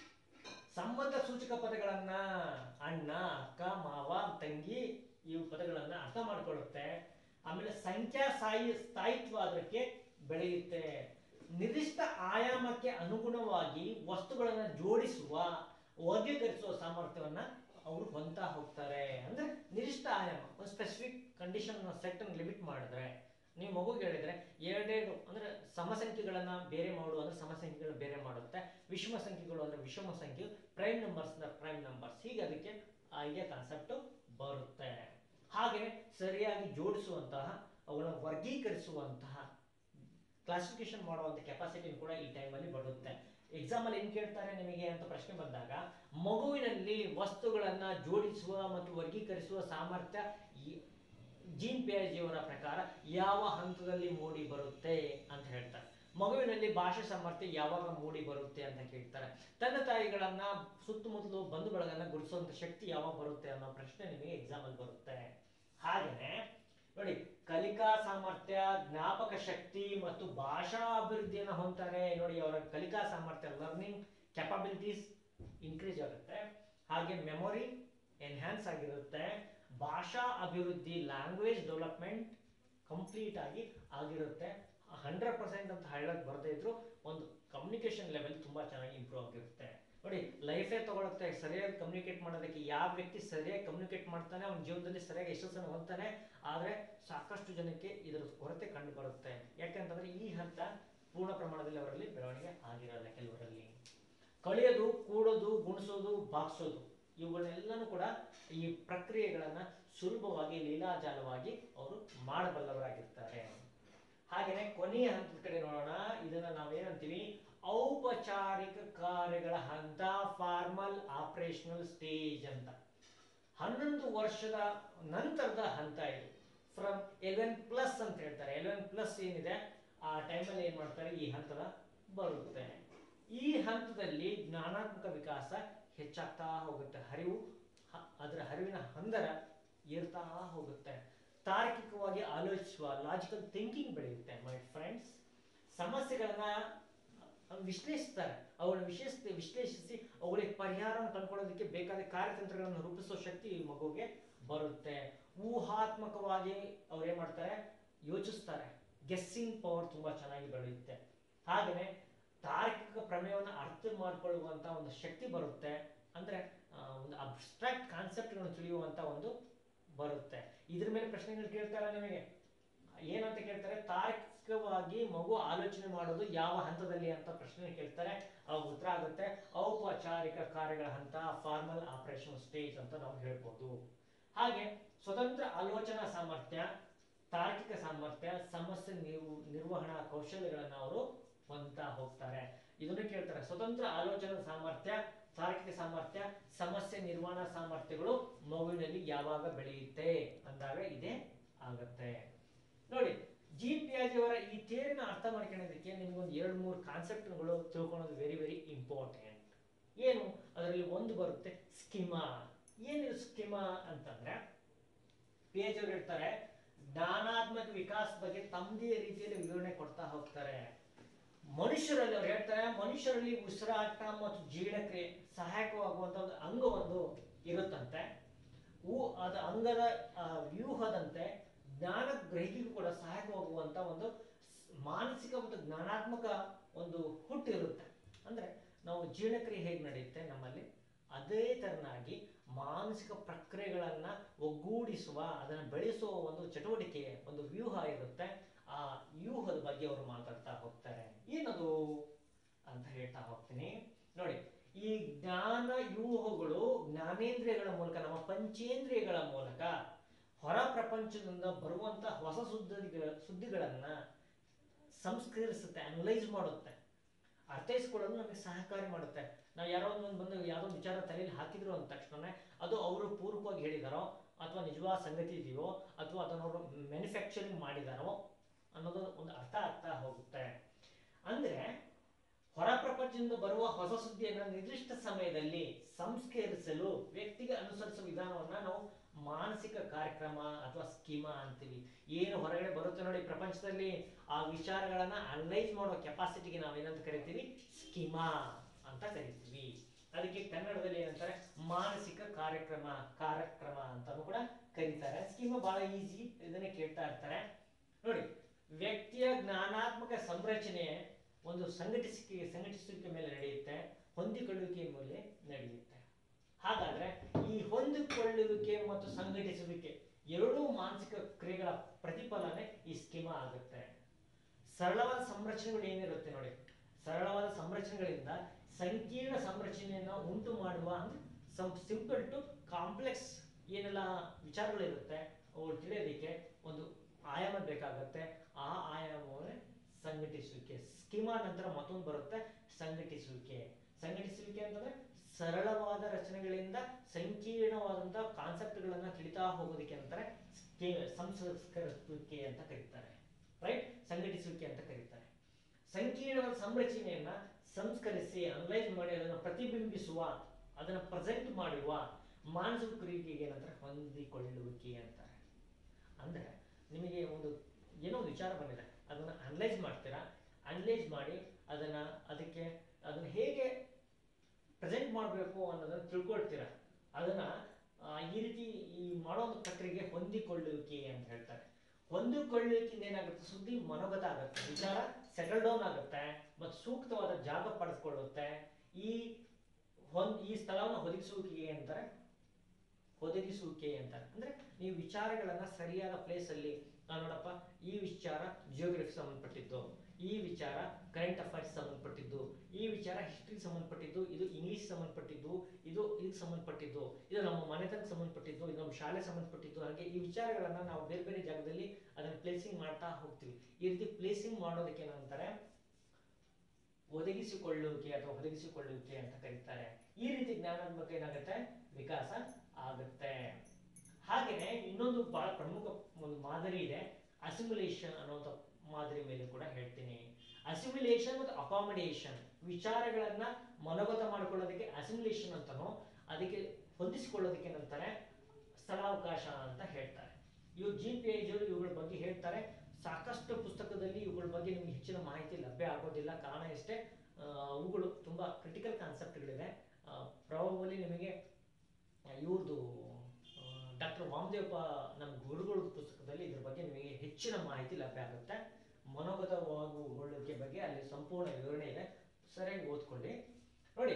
ಸಂಬಂಧ ಸೂಚಕ ಪದಗಳನ್ನ ಅಣ್ಣ ಅಕ್ಕ ಮಾವ ತಂಗಿ ಇವು ಪದಗಳನ್ನ ಅರ್ಥ ಮಾಡ್ಕೊಳ್ಳುತ್ತೆ ಆಮೇಲೆ ಸಂಖ್ಯಾ ಸಾಯಿ ಸ್ಥಾಯಿತ್ವ ಅದಕ್ಕೆ ಬೆಳೆಯುತ್ತೆ ನಿರ್ದಿಷ್ಟ ಆಯಾಮಕ್ಕೆ ಅನುಗುಣವಾಗಿ ವಸ್ತುಗಳನ್ನ ಜೋಡಿಸುವ ವರ್ಗೀಕರಿಸುವ ಸಾಮರ್ಥ್ಯವನ್ನ ಅವರು ಹೊಂದ್ತಾ ಹೋಗ್ತಾರೆ ಅಂದ್ರೆ ನಿರ್ದಿಷ್ಟ ಆಯಾಮ ಒಂದು ಸ್ಪೆಸಿಫಿಕ್ ಕಂಡೀಷನ್ ಸೆಟ್ ಅನ್ನು ಲಿಮಿಟ್ ಮಾಡಿದ್ರೆ ನೀವು ಮಗುಗೆ ಹೇಳಿದ್ರೆ ಎರಡೆರಡು ಅಂದ್ರೆ ಸಮಸಂಖ್ಯೆಗಳನ್ನ ಬೇರೆ ಮಾಡು ಅಂದ್ರೆ ಸಮಸಂಖ್ಯೆಗಳು ಬೇರೆ ಮಾಡುತ್ತೆ ವಿಷಮ ಸಂಖ್ಯೆಗಳು ಅಂದ್ರೆ ವಿಷಮ ಸಂಖ್ಯೆ ಪ್ರೈಮ್ ನಂಬರ್ಸ್ ಅಂದ್ರೆ ಪ್ರೈಮ್ ನಂಬರ್ಸ್ ಹೀಗೆ ಅದಕ್ಕೆ ಐಡಿಯಾ ಕಾನ್ಸೆಪ್ಟ್ ಬರುತ್ತೆ ಹಾಗೆ ಸರಿಯಾಗಿ ಜೋಡಿಸುವಂತಹ ಅವುಗಳನ್ನ ವರ್ಗೀಕರಿಸುವಂತಹ ಕ್ಲಾಸಿಫಿಕೇಶನ್ ಮಾಡುವಂತ ಕೆಪಾಸಿಟಿ ಕೂಡ ಈ ಟೈಮಲ್ಲಿ ಬರುತ್ತೆ ಎಕ್ಸಾಮ್ ಅಲ್ಲಿ ಏನ್ ಕೇಳ್ತಾರೆ ನಿಮಗೆ ಅಂತ ಪ್ರಶ್ನೆ ಬಂದಾಗ ಮಗುವಿನಲ್ಲಿ ವಸ್ತುಗಳನ್ನ ಜೋಡಿಸುವ ಮತ್ತು ವರ್ಗೀಕರಿಸುವ ಸಾಮರ್ಥ್ಯ ಈ- ಜೀನ್ ಪಿಯಾಜಿಯವರ ಪ್ರಕಾರ ಯಾವ ಹಂತದಲ್ಲಿ ಮೂಡಿ ಬರುತ್ತೆ ಅಂತ ಹೇಳ್ತಾರೆ ಮಗುವಿನಲ್ಲಿ ಭಾಷೆ ಸಾಮರ್ಥ್ಯ ಯಾವಾಗ ಮೂಡಿ ಬರುತ್ತೆ ಅಂತ ಕೇಳ್ತಾರೆ ತಂದೆ ತಾಯಿಗಳನ್ನ ಸುತ್ತಮುತ್ತಲು ಬಂಧು ಬಳಗನ್ನ ಗುರುತಿಸುವಂತ ಶಕ್ತಿ ಯಾವಾಗ ಬರುತ್ತೆ ಅನ್ನೋ ಪ್ರಶ್ನೆ ನಿಮಗೆ ಎಕ್ಸಾಮ್ ಅಲ್ಲಿ ಬರುತ್ತೆ ಹಾಗೇನೆ ನೋಡಿ ಕಲಿಕಾ ಸಾಮರ್ಥ್ಯ ಜ್ಞಾಪಕ ಶಕ್ತಿ ಮತ್ತು ಭಾಷಾ ಅಭಿವೃದ್ಧಿಯನ್ನ ಹೊಂದ್ತಾರೆ ನೋಡಿ ಅವರ ಕಲಿಕಾ ಸಾಮರ್ಥ್ಯ ಲರ್ನಿಂಗ್ ಕೆಪಾಬಿಲಿಟೀಸ್ ಇನ್ಕ್ರೀಸ್ ಆಗುತ್ತೆ ಹಾಗೆ ಮೆಮೊರಿ ಎನ್ಹ್ಯಾನ್ಸ್ ಆಗಿರುತ್ತೆ ಭಾಷಾ ಅಭಿವೃದ್ಧಿ ಲ್ಯಾಂಗ್ವೇಜ್ ಡೆವಲಪ್ಮೆಂಟ್ ಕಂಪ್ಲೀಟ್ ಆಗಿ ಆಗಿರುತ್ತೆ ಹಂಡ್ರೆಡ್ ಪರ್ಸೆಂಟ್ ಅಂತ ಹೇಳಕ್ ಬರದೇ ಇದ್ರು ಒಂದು ಕಮ್ಯುನಿಕೇಶನ್ ಲೆವೆಲ್ ತುಂಬಾ ಚೆನ್ನಾಗಿ ಇಂಪ್ರೂವ್ ಆಗಿರುತ್ತೆ ನೋಡಿ ಲೈಫೇ ತಗೊಳುತ್ತೆ ಸರಿಯಾಗಿ ಕಮ್ಯುನಿಕೇಟ್ ಮಾಡೋದಕ್ಕೆ ಯಾವ ವ್ಯಕ್ತಿ ಸರಿಯಾಗಿ ಕಮ್ಯುನಿಕೇಟ್ ಮಾಡ್ತಾನೆ ಅವನ ಜೀವನದಲ್ಲಿ ಸರಿಯಾಗಿ ಯಶಸ್ಸನ್ನು ಹೊಂದ್ತಾನೆ ಆದ್ರೆ ಸಾಕಷ್ಟು ಜನಕ್ಕೆ ಇದರ ಕೊರತೆ ಕಂಡು ಬರುತ್ತೆ ಯಾಕಂತಂದ್ರೆ ಈ ಹಂತ ಪೂರ್ಣ ಪ್ರಮಾಣದಲ್ಲಿ ಅವರಲ್ಲಿ ಬೆಳವಣಿಗೆ ಆಗಿರಲ್ಲ ಕೆಲವರಲ್ಲಿ ಕಳೆಯೋದು ಕೂಡೋದು ಗುಣಿಸೋದು ಬಾಗ್ಸೋದು ಇವುಗಳನ್ನೆಲ್ಲನೂ ಕೂಡ ಈ ಪ್ರಕ್ರಿಯೆಗಳನ್ನ ಸುಲಭವಾಗಿ ಲೀಲಾಜಾಲವಾಗಿ ಅವರು ಮಾಡಬಲ್ಲವರಾಗಿರ್ತಾರೆ ಹಾಗೇನೆ ಕೊನೆಯ ಹಂತದ ಕಡೆ ನೋಡೋಣ ಇದನ್ನ ನಾವೇನಂತೀವಿ ಔಪಚಾರಿಕ ಕಾರ್ಯಗಳ ಹಂತ ಫಾರ್ಮಲ್ ಆಪರೇಷನಲ್ ಸ್ಟೇಜ್ ಅಂತ ಹನ್ನೊಂದು ವರ್ಷದ ನಂತರದ ಹಂತ ಇದು ಫ್ರಮ್ ಎಲೆವೆನ್ ಪ್ಲಸ್ ಅಂತ ಹೇಳ್ತಾರೆ ಎಲೆವೆನ್ ಪ್ಲಸ್ ಏನಿದೆ ಆ ಟೈಮಲ್ಲಿ ಏನ್ ಮಾಡ್ತಾರೆ ಈ ಹಂತದ ಬರುತ್ತೆ ಈ ಹಂತದಲ್ಲಿ ಜ್ಞಾನಾತ್ಮಕ ವಿಕಾಸ ಹೆಚ್ಚಾಗ್ತಾ ಹೋಗುತ್ತೆ ಹರಿವು ಹ- ಅದರ ಹರಿವಿನ ಹಂದರ ಏರ್ತಾ ಹೋಗುತ್ತೆ ತಾರ್ಕಿಕವಾಗಿ ಆಲೋಚಿಸುವ ಲಾಜಿಕಲ್ ಥಿಂಕಿಂಗ್ ಬೆಳೆಯುತ್ತೆ ಮೈ ಫ್ರೆಂಡ್ಸ್ ಸಮಸ್ಯೆಗಳನ್ನ ವಿಶ್ಲೇಷಿಸ್ತಾರೆ ಅವುಗಳ ವಿಶೇಷ ವಿಶ್ಲೇಷಿಸಿ ಅವುಗಳಿಗೆ ಪರಿಹಾರವನ್ನು ಕಂಡುಕೊಳ್ಳೋದಕ್ಕೆ ಬೇಕಾದ ಕಾರ್ಯತಂತ್ರಗಳನ್ನು ರೂಪಿಸುವ ಶಕ್ತಿ ಈ ಮಗುಗೆ ಬರುತ್ತೆ ಊಹಾತ್ಮಕವಾಗಿ ಅವ್ರು ಏನ್ ಮಾಡ್ತಾರೆ ಯೋಚಿಸ್ತಾರೆ ಗೆಸ್ಸಿಂಗ್ ಪವರ್ ತುಂಬಾ ಚೆನ್ನಾಗಿ ಬೆಳೆಯುತ್ತೆ ಹಾಗೆಯೇ ತಾರ್ಕಿಕ ಪ್ರಮೇಯವನ್ನು ಅರ್ಥ ಮಾಡ್ಕೊಳ್ಳುವಂತ ಒಂದು ಶಕ್ತಿ ಬರುತ್ತೆ ಅಂದ್ರೆ ಆ, ಒಂದು ಅಬ್ಸ್ಟ್ರಾಕ್ಟ್ ಕಾನ್ಸೆಪ್ಟ್ಗಳನ್ನು ತಿಳಿಯುವಂತ ಒಂದು ಬರುತ್ತೆ ಇದ್ರ ಮೇಲೆ ಪ್ರಶ್ನೆಗಳು ಕೇಳ್ತಾರೆ ನಿಮಗೆ ಏನಂತ ಕೇಳ್ತಾರೆ ತಾರ್ಕಿಕವಾಗಿ ಮಗು ಆಲೋಚನೆ ಮಾಡೋದು ಯಾವ ಹಂತದಲ್ಲಿ ಅಂತ ಪ್ರಶ್ನೆ ಕೇಳ್ತಾರೆ ಅವಾಗ ಉತ್ತರ ಆಗುತ್ತೆ ಔಪಚಾರಿಕ ಕಾರ್ಯಗಳ ಹಂತ ಫಾರ್ಮಲ್ ಆಪರೇಷನ್ ಸ್ಟೇಜ್ ಅಂತ ನಾವು ಹೇಳ್ಬೋದು ಹಾಗೆ ಸ್ವತಂತ್ರ ಆಲೋಚನಾ ಸಾಮರ್ಥ್ಯ ತಾರ್ಕಿಕ ಸಾಮರ್ಥ್ಯ ಸಮಸ್ಯೆ ನಿರ್ವ ನಿರ್ವಹಣಾ ಕೌಶಲ್ಯಗಳನ್ನ ಅವರು ಹೊಂದ್ತಾ ಹೋಗ್ತಾರೆ ಇದನ್ನು ಕೇಳ್ತಾರೆ ಸ್ವತಂತ್ರ ಆಲೋಚನಾ ಸಾಮರ್ಥ್ಯ ತಾರ್ಕಿಕ ಸಾಮರ್ಥ್ಯ ಸಮಸ್ಯೆ ನಿರ್ವಹಣಾ ಸಾಮರ್ಥ್ಯಗಳು ಮಗುವಿನಲ್ಲಿ ಯಾವಾಗ ಬೆಳೆಯುತ್ತೆ ಅಂದಾಗ ಇದೇ ಆಗತ್ತೆ ನೋಡಿ ಜಿ ಪಿಯಾಜಿ ಅವರ ಈ ಥಿಯರಿನ ಅರ್ಥ ಮಾಡ್ಕೊಳ್ಳೋದಕ್ಕೆ ನಿಮ್ಗೊಂದು ಎರಡು ಮೂರು ಕಾನ್ಸೆಪ್ಟ್ಗಳು ತಿಳ್ಕೊಳ್ಳೋದು ವೆರಿ ವೆರಿ ಇಂಪಾರ್ಟೆಂಟ್ ಏನು ಅದರಲ್ಲಿ ಒಂದು ಬರುತ್ತೆ ಸ್ಕಿಮಾ ಏನಿದು ಸ್ಕಿಮಾ ಅಂತಂದ್ರೆ ಪಿ ಎಚ್ ಅವರು ಹೇಳ್ತಾರೆ ಜ್ಞಾನಾತ್ಮಕ ವಿಕಾಸ ಬಗ್ಗೆ ತಮ್ಮದೇ ರೀತಿಯಲ್ಲಿ ವಿವರಣೆ ಕೊಡ್ತಾ ಹೋಗ್ತಾರೆ ಮನುಷ್ಯರಲ್ಲಿ ಅವ್ರು ಹೇಳ್ತಾರೆ ಮನುಷ್ಯರಲ್ಲಿ ಉಸಿರಾಟ ಮತ್ತು ಜೀರ್ಣಕ್ರಿಯೆ ಸಹಾಯಕವಾಗುವಂತ ಒಂದು ಅಂಗ ಒಂದು ಇರುತ್ತಂತೆ ಊ ಅದ ಅಂಗದ ಆ, ವ್ಯೂಹದಂತೆ ಜ್ಞಾನ ಗ್ರಹಿಕೆಗೂ ಕೂಡ ಸಹಾಯಕವಾಗುವಂತ ಒಂದು ಸ್- ಮಾನಸಿಕ ಮತ್ತು ಜ್ಞಾನಾತ್ಮಕ ಒಂದು ಹುಟ್ಟು ಇರುತ್ತೆ ಅಂದ್ರೆ ನಾವು ಜೀರ್ಣಕ್ರಿಯೆ ಹೇಗೆ ನಡೆಯುತ್ತೆ ನಮ್ಮಲ್ಲಿ ಅದೇ ತರನಾಗಿ ಮಾನಸಿಕ ಪ್ರಕ್ರಿಯೆಗಳನ್ನ ಒಗ್ಗೂಡಿಸುವ ಅದನ್ನು ಬೆಳೆಸುವ ಒಂದು ಚಟುವಟಿಕೆ ಒಂದು ವ್ಯೂಹ ಇರುತ್ತೆ ಆ ವ್ಯೂಹದ ಬಗ್ಗೆ ಅವರು ಮಾತಾಡ್ತಾ ಹೋಗ್ತಾರೆ ಏನದು ಅಂತ ಹೇಳ್ತಾ ಹೋಗ್ತೀನಿ ನೋಡಿ ಈ ಜ್ಞಾನ ವ್ಯೂಹಗಳು ಜ್ಞಾನೇಂದ್ರಿಯಗಳ ಮೂಲಕ ನಮ್ಮ ಪಂಚೇಂದ್ರಿಯಗಳ ಮೂಲಕ ಹೊರ ಪ್ರಪಂಚದಿಂದ ಬರುವಂತ ಹೊಸ ಸುದ್ದಿಗಳ ಸುದ್ದಿಗಳನ್ನ ಸಂಸ್ಕರಿಸುತ್ತೆ ಅನಲೈಸ್ ಮಾಡುತ್ತೆ ಅರ್ಥೈಸ್ಕೊಳ್ಳಲು ನಮಗೆ ಸಹಕಾರಿ ಮಾಡುತ್ತೆ ನಾವು ಯಾರೋ ಒಂದು ಬಂದು ಯಾವುದೋ ಒಂದು ವಿಚಾರ ತಲೆಯಲ್ಲಿ ಹಾಕಿದ್ರು ಅಂದ ತಕ್ಷಣ ಅದು ಅವರು ಪೂರ್ವಕವಾಗಿ ಹೇಳಿದಾರೋ ಅಥವಾ ನಿಜವಾದ ಸಂಗತಿ ಇದೆಯೋ ಅಥವಾ ಅದನ್ನು ಅವರು ಮ್ಯಾನುಫ್ಯಾಕ್ಚರಿಂಗ್ ಮಾಡಿದಾರೋ ಅನ್ನೋದು ಒಂದು ಅರ್ಥ ಆಗ್ತಾ ಹೋಗುತ್ತೆ ಅಂದ್ರೆ ಹೊರ ಪ್ರಪಂಚದಿಂದ ಬರುವ ಹೊಸ ಸುದ್ದಿಯನ್ನು ನಿರ್ದಿಷ್ಟ ಸಮಯದಲ್ಲಿ ಸಂಸ್ಕರಿಸಲು ವ್ಯಕ್ತಿಗೆ ಅನುಸರಿಸುವ ವಿಧಾನವನ್ನ ನಾವು ಮಾನಸಿಕ ಕಾರ್ಯಕ್ರಮ ಅಥವಾ ಸ್ಕೀಮಾ ಅಂತೀವಿ ಏನು ಹೊರಗಡೆ ಬರುತ್ತೆ ನೋಡಿ ಪ್ರಪಂಚದಲ್ಲಿ ಆ ವಿಚಾರಗಳನ್ನ ಅನಲೈಸ್ ಮಾಡೋ ಕೆಪಾಸಿಟಿಗೆ ನಾವೇನಂತ ಕರಿತೀವಿ ಸ್ಕೀಮಾ ಅಂತ ಕರಿತೀವಿ ಅದಕ್ಕೆ ಕನ್ನಡದಲ್ಲಿ ಏನಂತಾರೆ ಮಾನಸಿಕ ಕಾರ್ಯಕ್ರಮ ಕಾರ್ಯಕ್ರಮ ಅಂತಾನು ಕೂಡ ಕರೀತಾರೆ ಸ್ಕೀಮಾ ಬಹಳ ಈಸಿ ಇದನ್ನೇ ಕೇಳ್ತಾ ಇರ್ತಾರೆ ನೋಡಿ ವ್ಯಕ್ತಿಯ ಜ್ಞಾನಾತ್ಮಕ ಸಂರಚನೆ ಒಂದು ಸಂಘಟಿಸಿಕೆ ಸಂಘಟಿಸುವಿಕೆ ಮೇಲೆ ನಡೆಯುತ್ತೆ ಹೊಂದಿಕೊಳ್ಳುವಿಕೆ ಮೇಲೆ ನಡೆಯುತ್ತೆ ಹಾಗಾದ್ರೆ ಈ ಹೊಂದಿಕೊಳ್ಳುವಿಕೆ ಮತ್ತು ಸಂಘಟಿಸುವಿಕೆ ಎರಡೂ ಮಾನಸಿಕ ಕ್ರಿಯೆಗಳ ಪ್ರತಿಫಲನೆ ಈ ಸ್ಕೀಮಾ ಆಗುತ್ತೆ ಸರಳವಾದ ಸಂರಚನೆಗಳು ಏನಿರುತ್ತೆ ನೋಡಿ ಸರಳವಾದ ಸಂರಚನೆಗಳಿಂದ ಸಂಕೀರ್ಣ ಸಂರಚನೆಯನ್ನು ಉಂಟು ಮಾಡುವ ಸಿಂಪಲ್ ಟು ಕಾಂಪ್ಲೆಕ್ಸ್ ಏನೆಲ್ಲ ವಿಚಾರಗಳಿರುತ್ತೆ ಅವು ತಿಳಿಯೋದಕ್ಕೆ ಒಂದು ಆಯಾಮ ಬೇಕಾಗುತ್ತೆ ಆ ಆಯಾಮವನ್ನೇ ಸಂಘಟಿಸುವಿಕೆ ಸ್ಕೀಮಾ ನಂತರ ಮತ್ತೊಂದು ಬರುತ್ತೆ ಸಂಘಟಿಸುವಿಕೆ ಸಂಘಟಿಸುವಿಕೆ ಅಂತಂದ್ರೆ ಸರಳವಾದ ರಚನೆಗಳಿಂದ ಸಂಕೀರ್ಣವಾದಂತಹ ಕಾನ್ಸೆಪ್ಟ್ಗಳನ್ನ ತಿಳಿತಾ ಹೋಗೋದಕ್ಕೆ ಅಂತಾರೆ ಸ್ಕೇ- ಸಂಸ್ಕರಿಸುವಿಕೆ ಅಂತ ಕರೀತಾರೆ ರೈಟ್ ಸಂಘಟಿಸುವಿಕೆ ಅಂತ ಕರೀತಾರೆ ಸಂಕೀರ್ಣವಾದ ಸಂರಚನೆಯನ್ನ ಸಂಸ್ಕರಿಸಿ ಅನಲೈಸ್ ಮಾಡಿ ಅದನ್ನು ಪ್ರತಿಬಿಂಬಿಸುವ ಅದನ್ನು ಪ್ರೆಸೆಂಟ್ ಮಾಡುವ ಮಾನಸಿಕ ಕ್ರಿಯೆಗೆ ಏನಂತಾರೆ ಹೊಂದಿಕೊಳ್ಳುವಿಕೆ ಅಂತಾರೆ ಅಂದ್ರೆ ನಿಮಗೆ ಒಂದು ಏನೋ ಒಂದು ವಿಚಾರ ಬಂದಿದೆ ಅದನ್ನ ಅನಲೈಸ್ ಮಾಡ್ತೀರಾ ಅನಲೈಸ್ ಮಾಡಿ ಅದನ್ನ ಅದಕ್ಕೆ ಅದನ್ನ ಹೇಗೆ ಪ್ರೆಸೆಂಟ್ ಮಾಡಬೇಕು ಅನ್ನೋದನ್ನ ತಿಳ್ಕೊಳ್ತೀರಾ ಅದನ್ನ ಆ, ಈ ರೀತಿ ಈ ಮಾಡೋ ಒಂದು ಪ್ರಕ್ರಿಯೆಗೆ ಹೊಂದಿಕೊಳ್ಳುವಿಕೆ ಅಂತ ಹೇಳ್ತಾರೆ ಹೊಂದಿಕೊಳ್ಳುವಿಕೆಯಿಂದ ಏನಾಗುತ್ತೆ ಸುದ್ದಿ ಮನೋಗತ ಆಗುತ್ತೆ ವಿಚಾರ ಸೆಟಲ್ ಡೌನ್ ಆಗುತ್ತೆ ಮತ್ತು ಸೂಕ್ತವಾದ ಜಾಗ ಪಡೆದುಕೊಳ್ಳುತ್ತೆ ಈ ಹೊಂದ್ ಈ ಸ್ಥಳವನ್ನು ಒದಗಿಸುವಿಕೆ ಅಂತಾರೆ ಒದಗಿಸುವಿಕೆ ಅಂತಾರೆ ಅಂದ್ರೆ ನೀವು ವಿಚಾರಗಳನ್ನ ಸರಿಯಾದ ಪ್ಲೇಸ್ ಅಲ್ಲಿ ಆ, ನೋಡಪ್ಪ ಈ ವಿಚಾರ ಜಿಯೋಗ್ರಫಿ ಸಂಬಂಧಪಟ್ಟಿದ್ದು ಈ ವಿಚಾರ ಕರೆಂಟ್ ಅಫೈರ್ಸ್ ಸಂಬಂಧಪಟ್ಟಿದ್ದು ಈ ವಿಚಾರ ಹಿಸ್ಟ್ರಿ ಸಂಬಂಧಪಟ್ಟಿದ್ದು ಇದು ಇಂಗ್ಲಿಷ್ ಸಂಬಂಧಪಟ್ಟಿದ್ದು ಇದು ಇದಕ್ಕೆ ಸಂಬಂಧಪಟ್ಟಿದ್ದು ಇದು ನಮ್ಮ ಮನೆತನಕ್ಕೆ ಸಂಬಂಧಪಟ್ಟಿದ್ದು ಇದು ನಮ್ಮ ಶಾಲೆ ಸಂಬಂಧಪಟ್ಟಿದ್ದು ಹಾಗೆ ಈ ವಿಚಾರಗಳನ್ನ ನಾವು ಬೇರೆ ಬೇರೆ ಜಾಗದಲ್ಲಿ ಅದನ್ನ ಪ್ಲೇಸಿಂಗ್ ಮಾಡ್ತಾ ಹೋಗ್ತೀವಿ ಈ ರೀತಿ ಪ್ಲೇಸಿಂಗ್ ಮಾಡೋದಕ್ಕೆ ಏನಂತಾರೆ ಒದಗಿಸಿಕೊಳ್ಳುವಿಕೆ ಅಥವಾ ಒದಗಿಸಿಕೊಳ್ಳುವಿಕೆ ಅಂತ ಕರೀತಾರೆ ಈ ರೀತಿ ಜ್ಞಾನಾತ್ಮಕ ಏನಾಗುತ್ತೆ ವಿಕಾಸ ಆಗುತ್ತೆ ಹಾಗೆಯೇ ಇನ್ನೊಂದು ಬಹಳ ಪ್ರಮುಖ ಒಂದು ಮಾದರಿ ಇದೆ ಅಸಿಮ್ಯುಲೇಷನ್ ಅನ್ನುವಂಥ ಮಾದರಿ ಮೇಲೆ ಕೂಡ ಹೇಳ್ತೀನಿ ಅಸಿಮ್ಯುಲೇಷನ್ ಮತ್ತು ಅಕಾಮಿಡೇಷನ್ ವಿಚಾರಗಳನ್ನ ಮನೋಗತ ಮಾಡ್ಕೊಳ್ಳೋದಕ್ಕೆ ಅಸಿಮ್ಯುಲೇಷನ್ ಅಂತಾನೋ ಅದಕ್ಕೆ ಹೊಂದಿಸಿಕೊಳ್ಳೋದಕ್ಕೆ ಏನಂತಾರೆ ಸ್ಥಳಾವಕಾಶ ಅಂತ ಹೇಳ್ತಾರೆ ಇವು ಜಿ ಪಿ ಐ ಇವುಗಳ ಬಗ್ಗೆ ಹೇಳ್ತಾರೆ ಸಾಕಷ್ಟು ಪುಸ್ತಕದಲ್ಲಿ ಇವುಗಳ ಬಗ್ಗೆ ನಿಮ್ಗೆ ಹೆಚ್ಚಿನ ಮಾಹಿತಿ ಲಭ್ಯ ಆಗೋದಿಲ್ಲ ಕಾರಣ ಇಷ್ಟೇ ಆ, ಅವುಗಳು ತುಂಬಾ ಕ್ರಿಟಿಕಲ್ ಕಾನ್ಸೆಪ್ಟ್ಗಳಿದೆ ಪ್ರಾಬಲಿ ನಿಮಗೆ ಇವ್ರದ್ದು ಡಾಕ್ಟರ್ ವಾಮದೇವಪ್ಪ ನಮ್ಮ ಗುರುಗಳ ಪುಸ್ತಕದಲ್ಲಿ ಇದ್ರ ಬಗ್ಗೆ ನಿಮಗೆ ಹೆಚ್ಚಿನ ಮಾಹಿತಿ ಲಭ್ಯ ಆಗುತ್ತೆ ಮನೋಗತವಾಗುಗೊಳ್ಳುವಿಕೆ ಬಗ್ಗೆ ಅಲ್ಲಿ ಸಂಪೂರ್ಣ ವಿವರಣೆ ಇದೆ ಸರಿಯಾಗಿ ಓದ್ಕೊಳ್ಳಿ ನೋಡಿ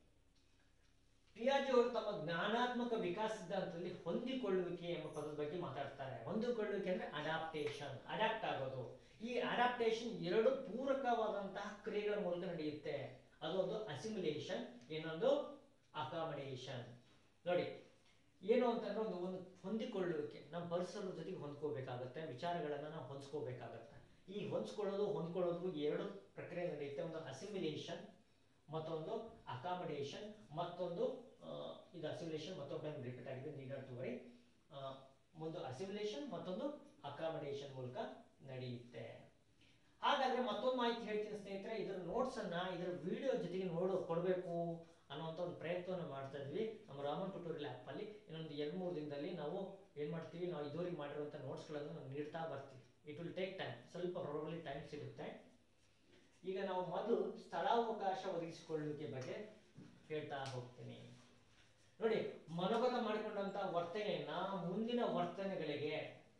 ಪಿಯಾಜಿ ಅವರು ತಮ್ಮ ಜ್ಞಾನಾತ್ಮಕ ವಿಕಾಸ ಸಿದ್ಧಾಂತದಲ್ಲಿ ಹೊಂದಿಕೊಳ್ಳುವಿಕೆ ಎಂಬ ಪದದ ಬಗ್ಗೆ ಮಾತಾಡ್ತಾರೆ ಹೊಂದಿಕೊಳ್ಳುವಿಕೆ ಅಂದ್ರೆ ಅಡಾಪ್ಟೇಷನ್ ಅಡಾಪ್ಟ್ ಆಗೋದು ಈ ಅಡಾಪ್ಟೇಷನ್ ಎರಡು ಪೂರಕವಾದಂತಹ ಕ್ರಿಯೆಗಳ ಮೂಲಕ ನಡೆಯುತ್ತೆ ಅದೊಂದು ಅಸಿಮ್ಯುಲೇಷನ್ ಇನ್ನೊಂದು ಅಕಾಮಡೇಷನ್ ನೋಡಿ ಏನು ಅಂತಂದ್ರೆ ಒಂದು ಒಂದು ಹೊಂದಿಕೊಳ್ಳುವಿಕೆ ನಮ್ಮ ಪರಿಸರದ ಜೊತೆಗೆ ಹೊಂದ್ಕೋಬೇಕಾಗತ್ತೆ ವಿಚಾರಗಳನ್ನ ನಾವು ಹೊಂದ್ಕೋಬೇಕಾಗತ್ತೆ ಈ ಹೊಂದ್ಕೊಳ್ಳೋದು ಹೊಂದ್ಕೊಳ್ಳೋದು ಎರಡು ಪ್ರಕ್ರಿಯೆ ನಡೆಯುತ್ತೆ ಒಂದು ಅಸಿಮ್ಯುಲೇಷನ್ ಮತ್ತೊಂದು ಅಕಾಮಡೇಷನ್ ಮತ್ತೊಂದು ಆ, ಇದು ಅಸಿಮ್ಯುಲೇಷನ್ ಮತ್ತೊಂದು ಟೈಮ್ ರಿಪೀಟ್ ಆಗಿದೆ ನೀಡ್ ಟು ವರಿ ಒಂದು ಅಸಿಮ್ಯುಲೇಷನ್ ಮತ್ತೊಂದು ಅಕಾಮಡೇಷನ್ ಮೂಲಕ ನಡೆಯುತ್ತೆ ಹಾಗಾದ್ರೆ ಮತ್ತೊಂದು ಮಾಹಿತಿ ಹೇಳ್ತೀನಿ ಸ್ನೇಹಿತರೆ ಇದರ ನೋಟ್ಸ್ ಅನ್ನ ಇದರ ವಿಡಿಯೋ ಜೊತೆಗೆ ನೋಡು ಕೊಡಬೇಕು ಅನ್ನುವಂಥ ಒಂದು ಪ್ರಯತ್ನವನ್ನು ಮಾಡ್ತಾ ಇದ್ವಿ ನಮ್ಮ ರಾಮನ್ ಟ್ಯೂಟೋರಿಯಲ್ ಆ್ಯಪ್ ಅಲ್ಲಿ ಇನ್ನೊಂದು ಎರಡು ಮೂರು ದಿನದಲ್ಲಿ ನಾವು ಏನ್ ಮಾಡ್ತೀವಿ ನಾವು ಇದುವರೆಗೆ ಮಾಡಿರುವಂಥ ನೋಟ್ಸ್ಗಳನ್ನು ನಾವು ನೀಡ್ತಾ ಬರ್ತೀವಿ ಇಟ್ ವಿಲ್ ಟೇಕ್ ಟೈಮ್ ಸ್ವಲ್ಪ ಪ್ರಾಬಲಿ ಟೈಮ್ ಸಿಗುತ್ತೆ ಈಗ ನಾವು ಮೊದಲು ಸ್ಥಳಾವಕಾಶ ಒದಗಿಸಿಕೊಳ್ಳುವಿಕೆ ಬಗ್ಗೆ ಹೇಳ್ತಾ ಹೋಗ್ತೀನಿ ನೋಡಿ ಮನೋಗತ ಮಾಡಿಕೊಂಡಂತ ವರ್ತನೆಯನ್ನ ಮುಂದಿನ ವರ್ತನೆಗಳಿಗೆ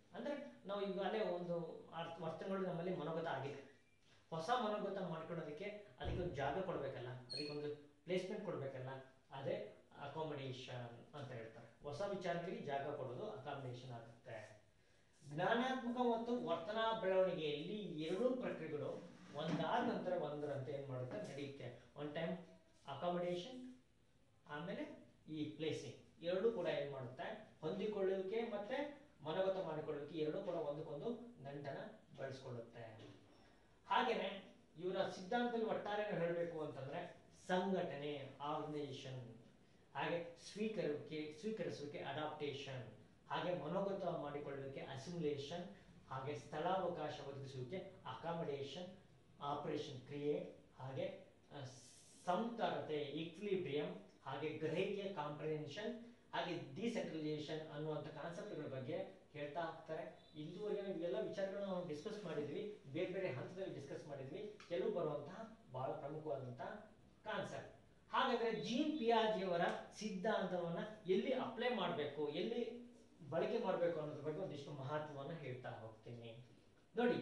ಅಂದ್ರೆ ನಾವು ಈಗಾಗಲೇ ಒಂದು ಅರ್ಥ ವರ್ತನೆಗಳು ನಮ್ಮಲ್ಲಿ ಮನೋಗತ ಆಗಿದೆ ಹೊಸ ಮನೋಗತ ಮಾಡ್ಕೊಳ್ಳೋದಕ್ಕೆ ಅದಕ್ಕೆ ಒಂದು ಜಾಗ ಕೊಡಬೇಕಲ್ಲ ಅದಕ್ಕೊಂದು ಪ್ಲೇಸ್ಮೆಂಟ್ ಕೊಡಬೇಕಲ್ಲ ಅದೇ ಅಕಾಮಿಡೇಷನ್ ಅಂತ ಹೇಳ್ತಾರೆ ಹೊಸ ವಿಚಾರಗಳಿಗೆ ಜಾಗ ಕೊಡೋದು ಅಕಾಮಿಡೇಷನ್ ಆಗುತ್ತೆ ಜ್ಞಾನಾತ್ಮಕ ಮತ್ತು ವರ್ತನಾ ಬೆಳವಣಿಗೆಯಲ್ಲಿ ಎರಡೂ ಪ್ರಕ್ರಿಯೆಗಳು ಒಂದಾದ ನಂತರ ಒಂದರಂತೆ ಏನು ಮಾಡುತ್ತೆ ನಡೆಯುತ್ತೆ ಒನ್ ಟೈಮ್ ಅಕಾಮಿಡೇಷನ್ ಆಮೇಲೆ ಈ ಪ್ಲೇಸಿಂಗ್ ಎರಡೂ ಕೂಡ ಏನು ಮಾಡುತ್ತೆ ಹೊಂದಿಕೊಳ್ಳುವಿಕೆ ಮತ್ತೆ ಮನೋಗತ ಮಾಡಿಕೊಳ್ಳುವಿಕೆ ಎರಡೂ ಕೂಡ ಒಂದಕ್ಕೊಂದು ನಂಟನ ಬೆಳೆಸ್ಕೊಳ್ಳುತ್ತೆ ಹಾಗೇನೆ ಇವರ ಸಿದ್ಧಾಂತದಲ್ಲಿ ಒಟ್ಟಾರೆ ನಾವು ಹೇಳಬೇಕು ಅಂತಂದ್ರೆ ಸಂಘಟನೆ ಆರ್ಗನೈಸೇಷನ್ ಹಾಗೆ ಸ್ವೀಕರಿಕೆ ಸ್ವೀಕರಿಸುವಿಕೆ ಅಡಾಪ್ಟೇಷನ್ ಹಾಗೆ ಮನೋಗತ ಮಾಡಿಕೊಳ್ಳುವಿಕೆ ಅಸಿಮ್ಯುಲೇಷನ್ ಹಾಗೆ ಸ್ಥಳಾವಕಾಶ ಒದಗಿಸುವಿಕೆ ಅಕಾಮಿಡೇಷನ್ ಆಪರೇಷನ್ ಕ್ರಿಯೆ ಹಾಗೆ ಆ, ಸಮತರತೆ ಈಕ್ವಿಲಿಬ್ರಿಯಂ ಹಾಗೆ ಗ್ರಹಿಕೆ ಕಾಂಪ್ರಿಹೆನ್ಷನ್ ಹಾಗೆ ಡಿಸೆಂಟ್ರಲೈಸೇಷನ್ ಅನ್ನುವಂಥ ಕಾನ್ಸೆಪ್ಟ್ಗಳ ಬಗ್ಗೆ ಹೇಳ್ತಾ ಹೋಗ್ತಾರೆ ಇಲ್ಲಿವರೆಗೆ ನಾವು ಇವೆಲ್ಲ ವಿಚಾರಗಳನ್ನ ನಾವು ಡಿಸ್ಕಸ್ ಮಾಡಿದ್ವಿ ಬೇರೆ ಬೇರೆ ಹಂತದಲ್ಲಿ ಡಿಸ್ಕಸ್ ಮಾಡಿದ್ವಿ ಕೆಲವು ಬರುವಂತಹ ಬಹಳ ಪ್ರಮುಖವಾದಂತಹ ಕಾನ್ಸೆಪ್ಟ್ ಹಾಗಾದ್ರೆ ಜೀನ್ ಪಿಯಾಜಿಯವರ ಸಿದ್ಧಾಂತವನ್ನ ಎಲ್ಲಿ ಅಪ್ಲೈ ಮಾಡಬೇಕು ಎಲ್ಲಿ ಬಳಕೆ ಮಾಡಬೇಕು ಅನ್ನೋದ್ರ ಬಗ್ಗೆ ಒಂದಿಷ್ಟು ಮಹತ್ವವನ್ನು ಹೇಳ್ತಾ ಹೋಗ್ತೀನಿ ನೋಡಿ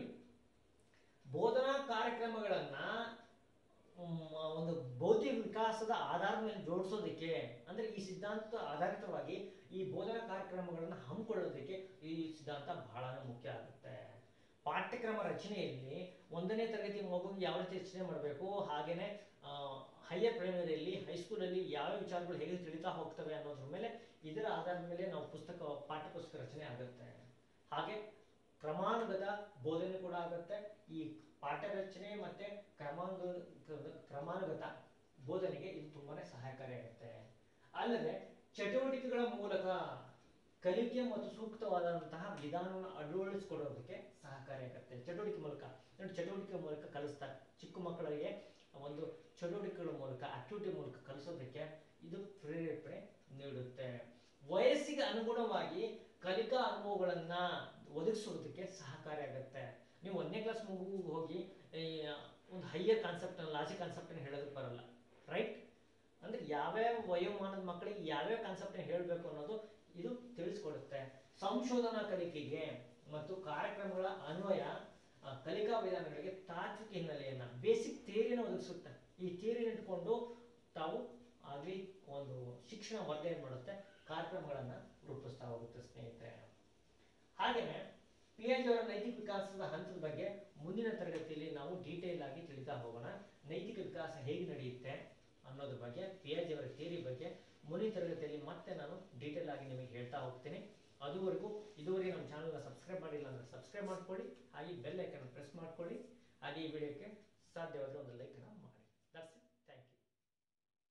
ಬೋಧನಾ ಕಾರ್ಯಕ್ರಮಗಳನ್ನ ಮ್, ಒಂದು ಬೌದ್ಧಿಕ ವಿಕಾಸದ ಆಧಾರದ ಮೇಲೆ ಜೋಡಿಸೋದಕ್ಕೆ ಅಂದ್ರೆ ಈ ಸಿದ್ಧಾಂತ ಆಧಾರಿತವಾಗಿ ಈ ಬೋಧನಾ ಕಾರ್ಯಕ್ರಮಗಳನ್ನು ಹಮ್ಮಿಕೊಳ್ಳೋದಕ್ಕೆ ಈ ಸಿದ್ಧಾಂತ ಬಹಳ ಮುಖ್ಯ ಆಗುತ್ತೆ ಪಾಠ್ಯಕ್ರಮ ರಚನೆಯಲ್ಲಿ ಒಂದನೇ ತರಗತಿ ಮಗುವಿಗೆ ಯಾವ ರೀತಿ ರಚನೆ ಮಾಡಬೇಕು ಹಾಗೇನೆ ಹೈಯರ್ ಪ್ರೈಮರಿಯಲ್ಲಿ ಹೈಸ್ಕೂಲಲ್ಲಿ ಯಾವ ವಿಚಾರಗಳು ಹೇಗೆ ತಿಳಿತಾ ಹೋಗ್ತವೆ ಅನ್ನೋದ್ರ ಮೇಲೆ ಇದರ ಆಧಾರದ ಮೇಲೆ ನಾವು ಪುಸ್ತಕ ಪಾಠ್ಯಪುಸ್ತಕ ರಚನೆ ಆಗುತ್ತೆ ಹಾಗೆ ಕ್ರಮಾನುಗತ ಬೋಧನೆ ಕೂಡ ಆಗುತ್ತೆ ಈ ಪಾಠ ರಚನೆ ಮತ್ತೆ ಕ್ರಮಾನುಗ ಕ್ರಮಾನುಗತ ಬೋಧನೆಗೆ ಇದು ತುಂಬಾನೇ ಸಹಾಯಕಾರಿಯಾಗುತ್ತೆ ಅಲ್ಲದೆ ಚಟುವಟಿಕೆಗಳ ಮೂಲಕ ಕಲಿಕೆ ಮತ್ತು ಸೂಕ್ತವಾದಂತಹ ವಿಧಾನವನ್ನು ಅಳವಡಿಸಿಕೊಡೋದಕ್ಕೆ ಸಹಕಾರಿಯಾಗುತ್ತೆ ಚಟುವಟಿಕೆ ಮೂಲಕ ನೋಡಿ ಚಟುವಟಿಕೆ ಮೂಲಕ ಕಲಿಸ್ತಾರೆ ಚಿಕ್ಕ ಮಕ್ಕಳಿಗೆ ಒಂದು ಚಟುವಟಿಕೆಗಳ ಮೂಲಕ ಆಕ್ಟಿವಿಟಿ ಮೂಲಕ ಕಲಿಸೋದಕ್ಕೆ ಇದು ಪ್ರೇರೇಪಣೆ ನೀಡುತ್ತೆ ವಯಸ್ಸಿಗೆ ಅನುಗುಣವಾಗಿ ಕಲಿಕಾ ಅನುಭವಗಳನ್ನ ಒದಗಿಸೋದಕ್ಕೆ ಸಹಕಾರಿಯಾಗುತ್ತೆ ನೀವು ಒಂದನೇ ಕ್ಲಾಸ್ ಮಗುವಿಗೆ ಹೋಗಿ ಈ, ಒಂದು ಹೈಯರ್ ಕಾನ್ಸೆಪ್ಟ್ ಲಾಜಿಕ್ ಕಾನ್ಸೆಪ್ಟ್ ಹೇಳೋದಕ್ಕೆ ಬರಲ್ಲ ರೈಟ್ ಅಂದ್ರೆ ಯಾವ್ಯಾವ ವಯೋಮಾನದ ಮಕ್ಕಳಿಗೆ ಯಾವ್ಯಾವ ಕಾನ್ಸೆಪ್ಟ್ ಹೇಳಬೇಕು ಅನ್ನೋದು ಇದು ತಿಳಿಸ್ಕೊಡುತ್ತೆ ಸಂಶೋಧನಾ ಕಲಿಕೆಗೆ ಮತ್ತು ಕಾರ್ಯಕ್ರಮಗಳ ಅನ್ವಯ ಆ, ಕಲಿಕಾ ವಿಧಾನಗಳಿಗೆ ತಾತ್ವಿಕ ಹಿನ್ನೆಲೆಯನ್ನ ಬೇಸಿಕ್ ಥಿಯರಿಯನ್ನು ಒದಗಿಸುತ್ತೆ ಈ ಥಿಯರಿನ ಇಟ್ಕೊಂಡು ತಾವು ಅಲ್ಲಿ ಒಂದು ಶಿಕ್ಷಣ ವರ್ಗ ಏನ್ ಮಾಡುತ್ತೆ ಕಾರ್ಯಕ್ರಮಗಳನ್ನ ರೂಪಿಸ್ತಾ ಹೋಗುತ್ತೆ ಸ್ನೇಹಿತರೆ ಹಾಗೇನೆ ಪಿ ಎಚ್ ಅವರ ನೈತಿಕ ವಿಕಾಸದ ಹಂತದ ಬಗ್ಗೆ ಮುಂದಿನ ತರಗತಿಯಲ್ಲಿ ನಾವು ಡೀಟೇಲ್ ಆಗಿ ತಿಳಿತಾ ಹೋಗೋಣ ನೈತಿಕ ವಿಕಾಸ ಹೇಗೆ ನಡೆಯುತ್ತೆ ಅನ್ನೋದ್ರ ಬಗ್ಗೆ ಪಿ ಎಚ್ ಅವರ ಥಿಯರಿ ಬಗ್ಗೆ ಮುಂದಿನ ತರಗತಿಯಲ್ಲಿ ಮತ್ತೆ ನಾನು ಡೀಟೇಲ್ ಆಗಿ ನಿಮಗೆ ಹೇಳ್ತಾ ಹೋಗ್ತೀನಿ ಅದುವರೆಗೂ ಇದುವರೆಗೆ ನಮ್ಮ ಚಾನಲ್ನ ಸಬ್ಸ್ಕ್ರೈಬ್ ಮಾಡಿಲ್ಲ ಅಂದ್ರೆ ಸಬ್ಸ್ಕ್ರೈಬ್ ಮಾಡ್ಕೊಳ್ಳಿ ಹಾಗೆ ಬೆಲ್ ಐಕನ್ ಪ್ರೆಸ್ ಮಾಡ್ಕೊಳ್ಳಿ ಹಾಗೆ ಈ ವಿಡಿಯೋಕ್ಕೆ ಸಾಧ್ಯವಾದರೆ ಒಂದು ಲೈಕ್ ಮಾಡಿ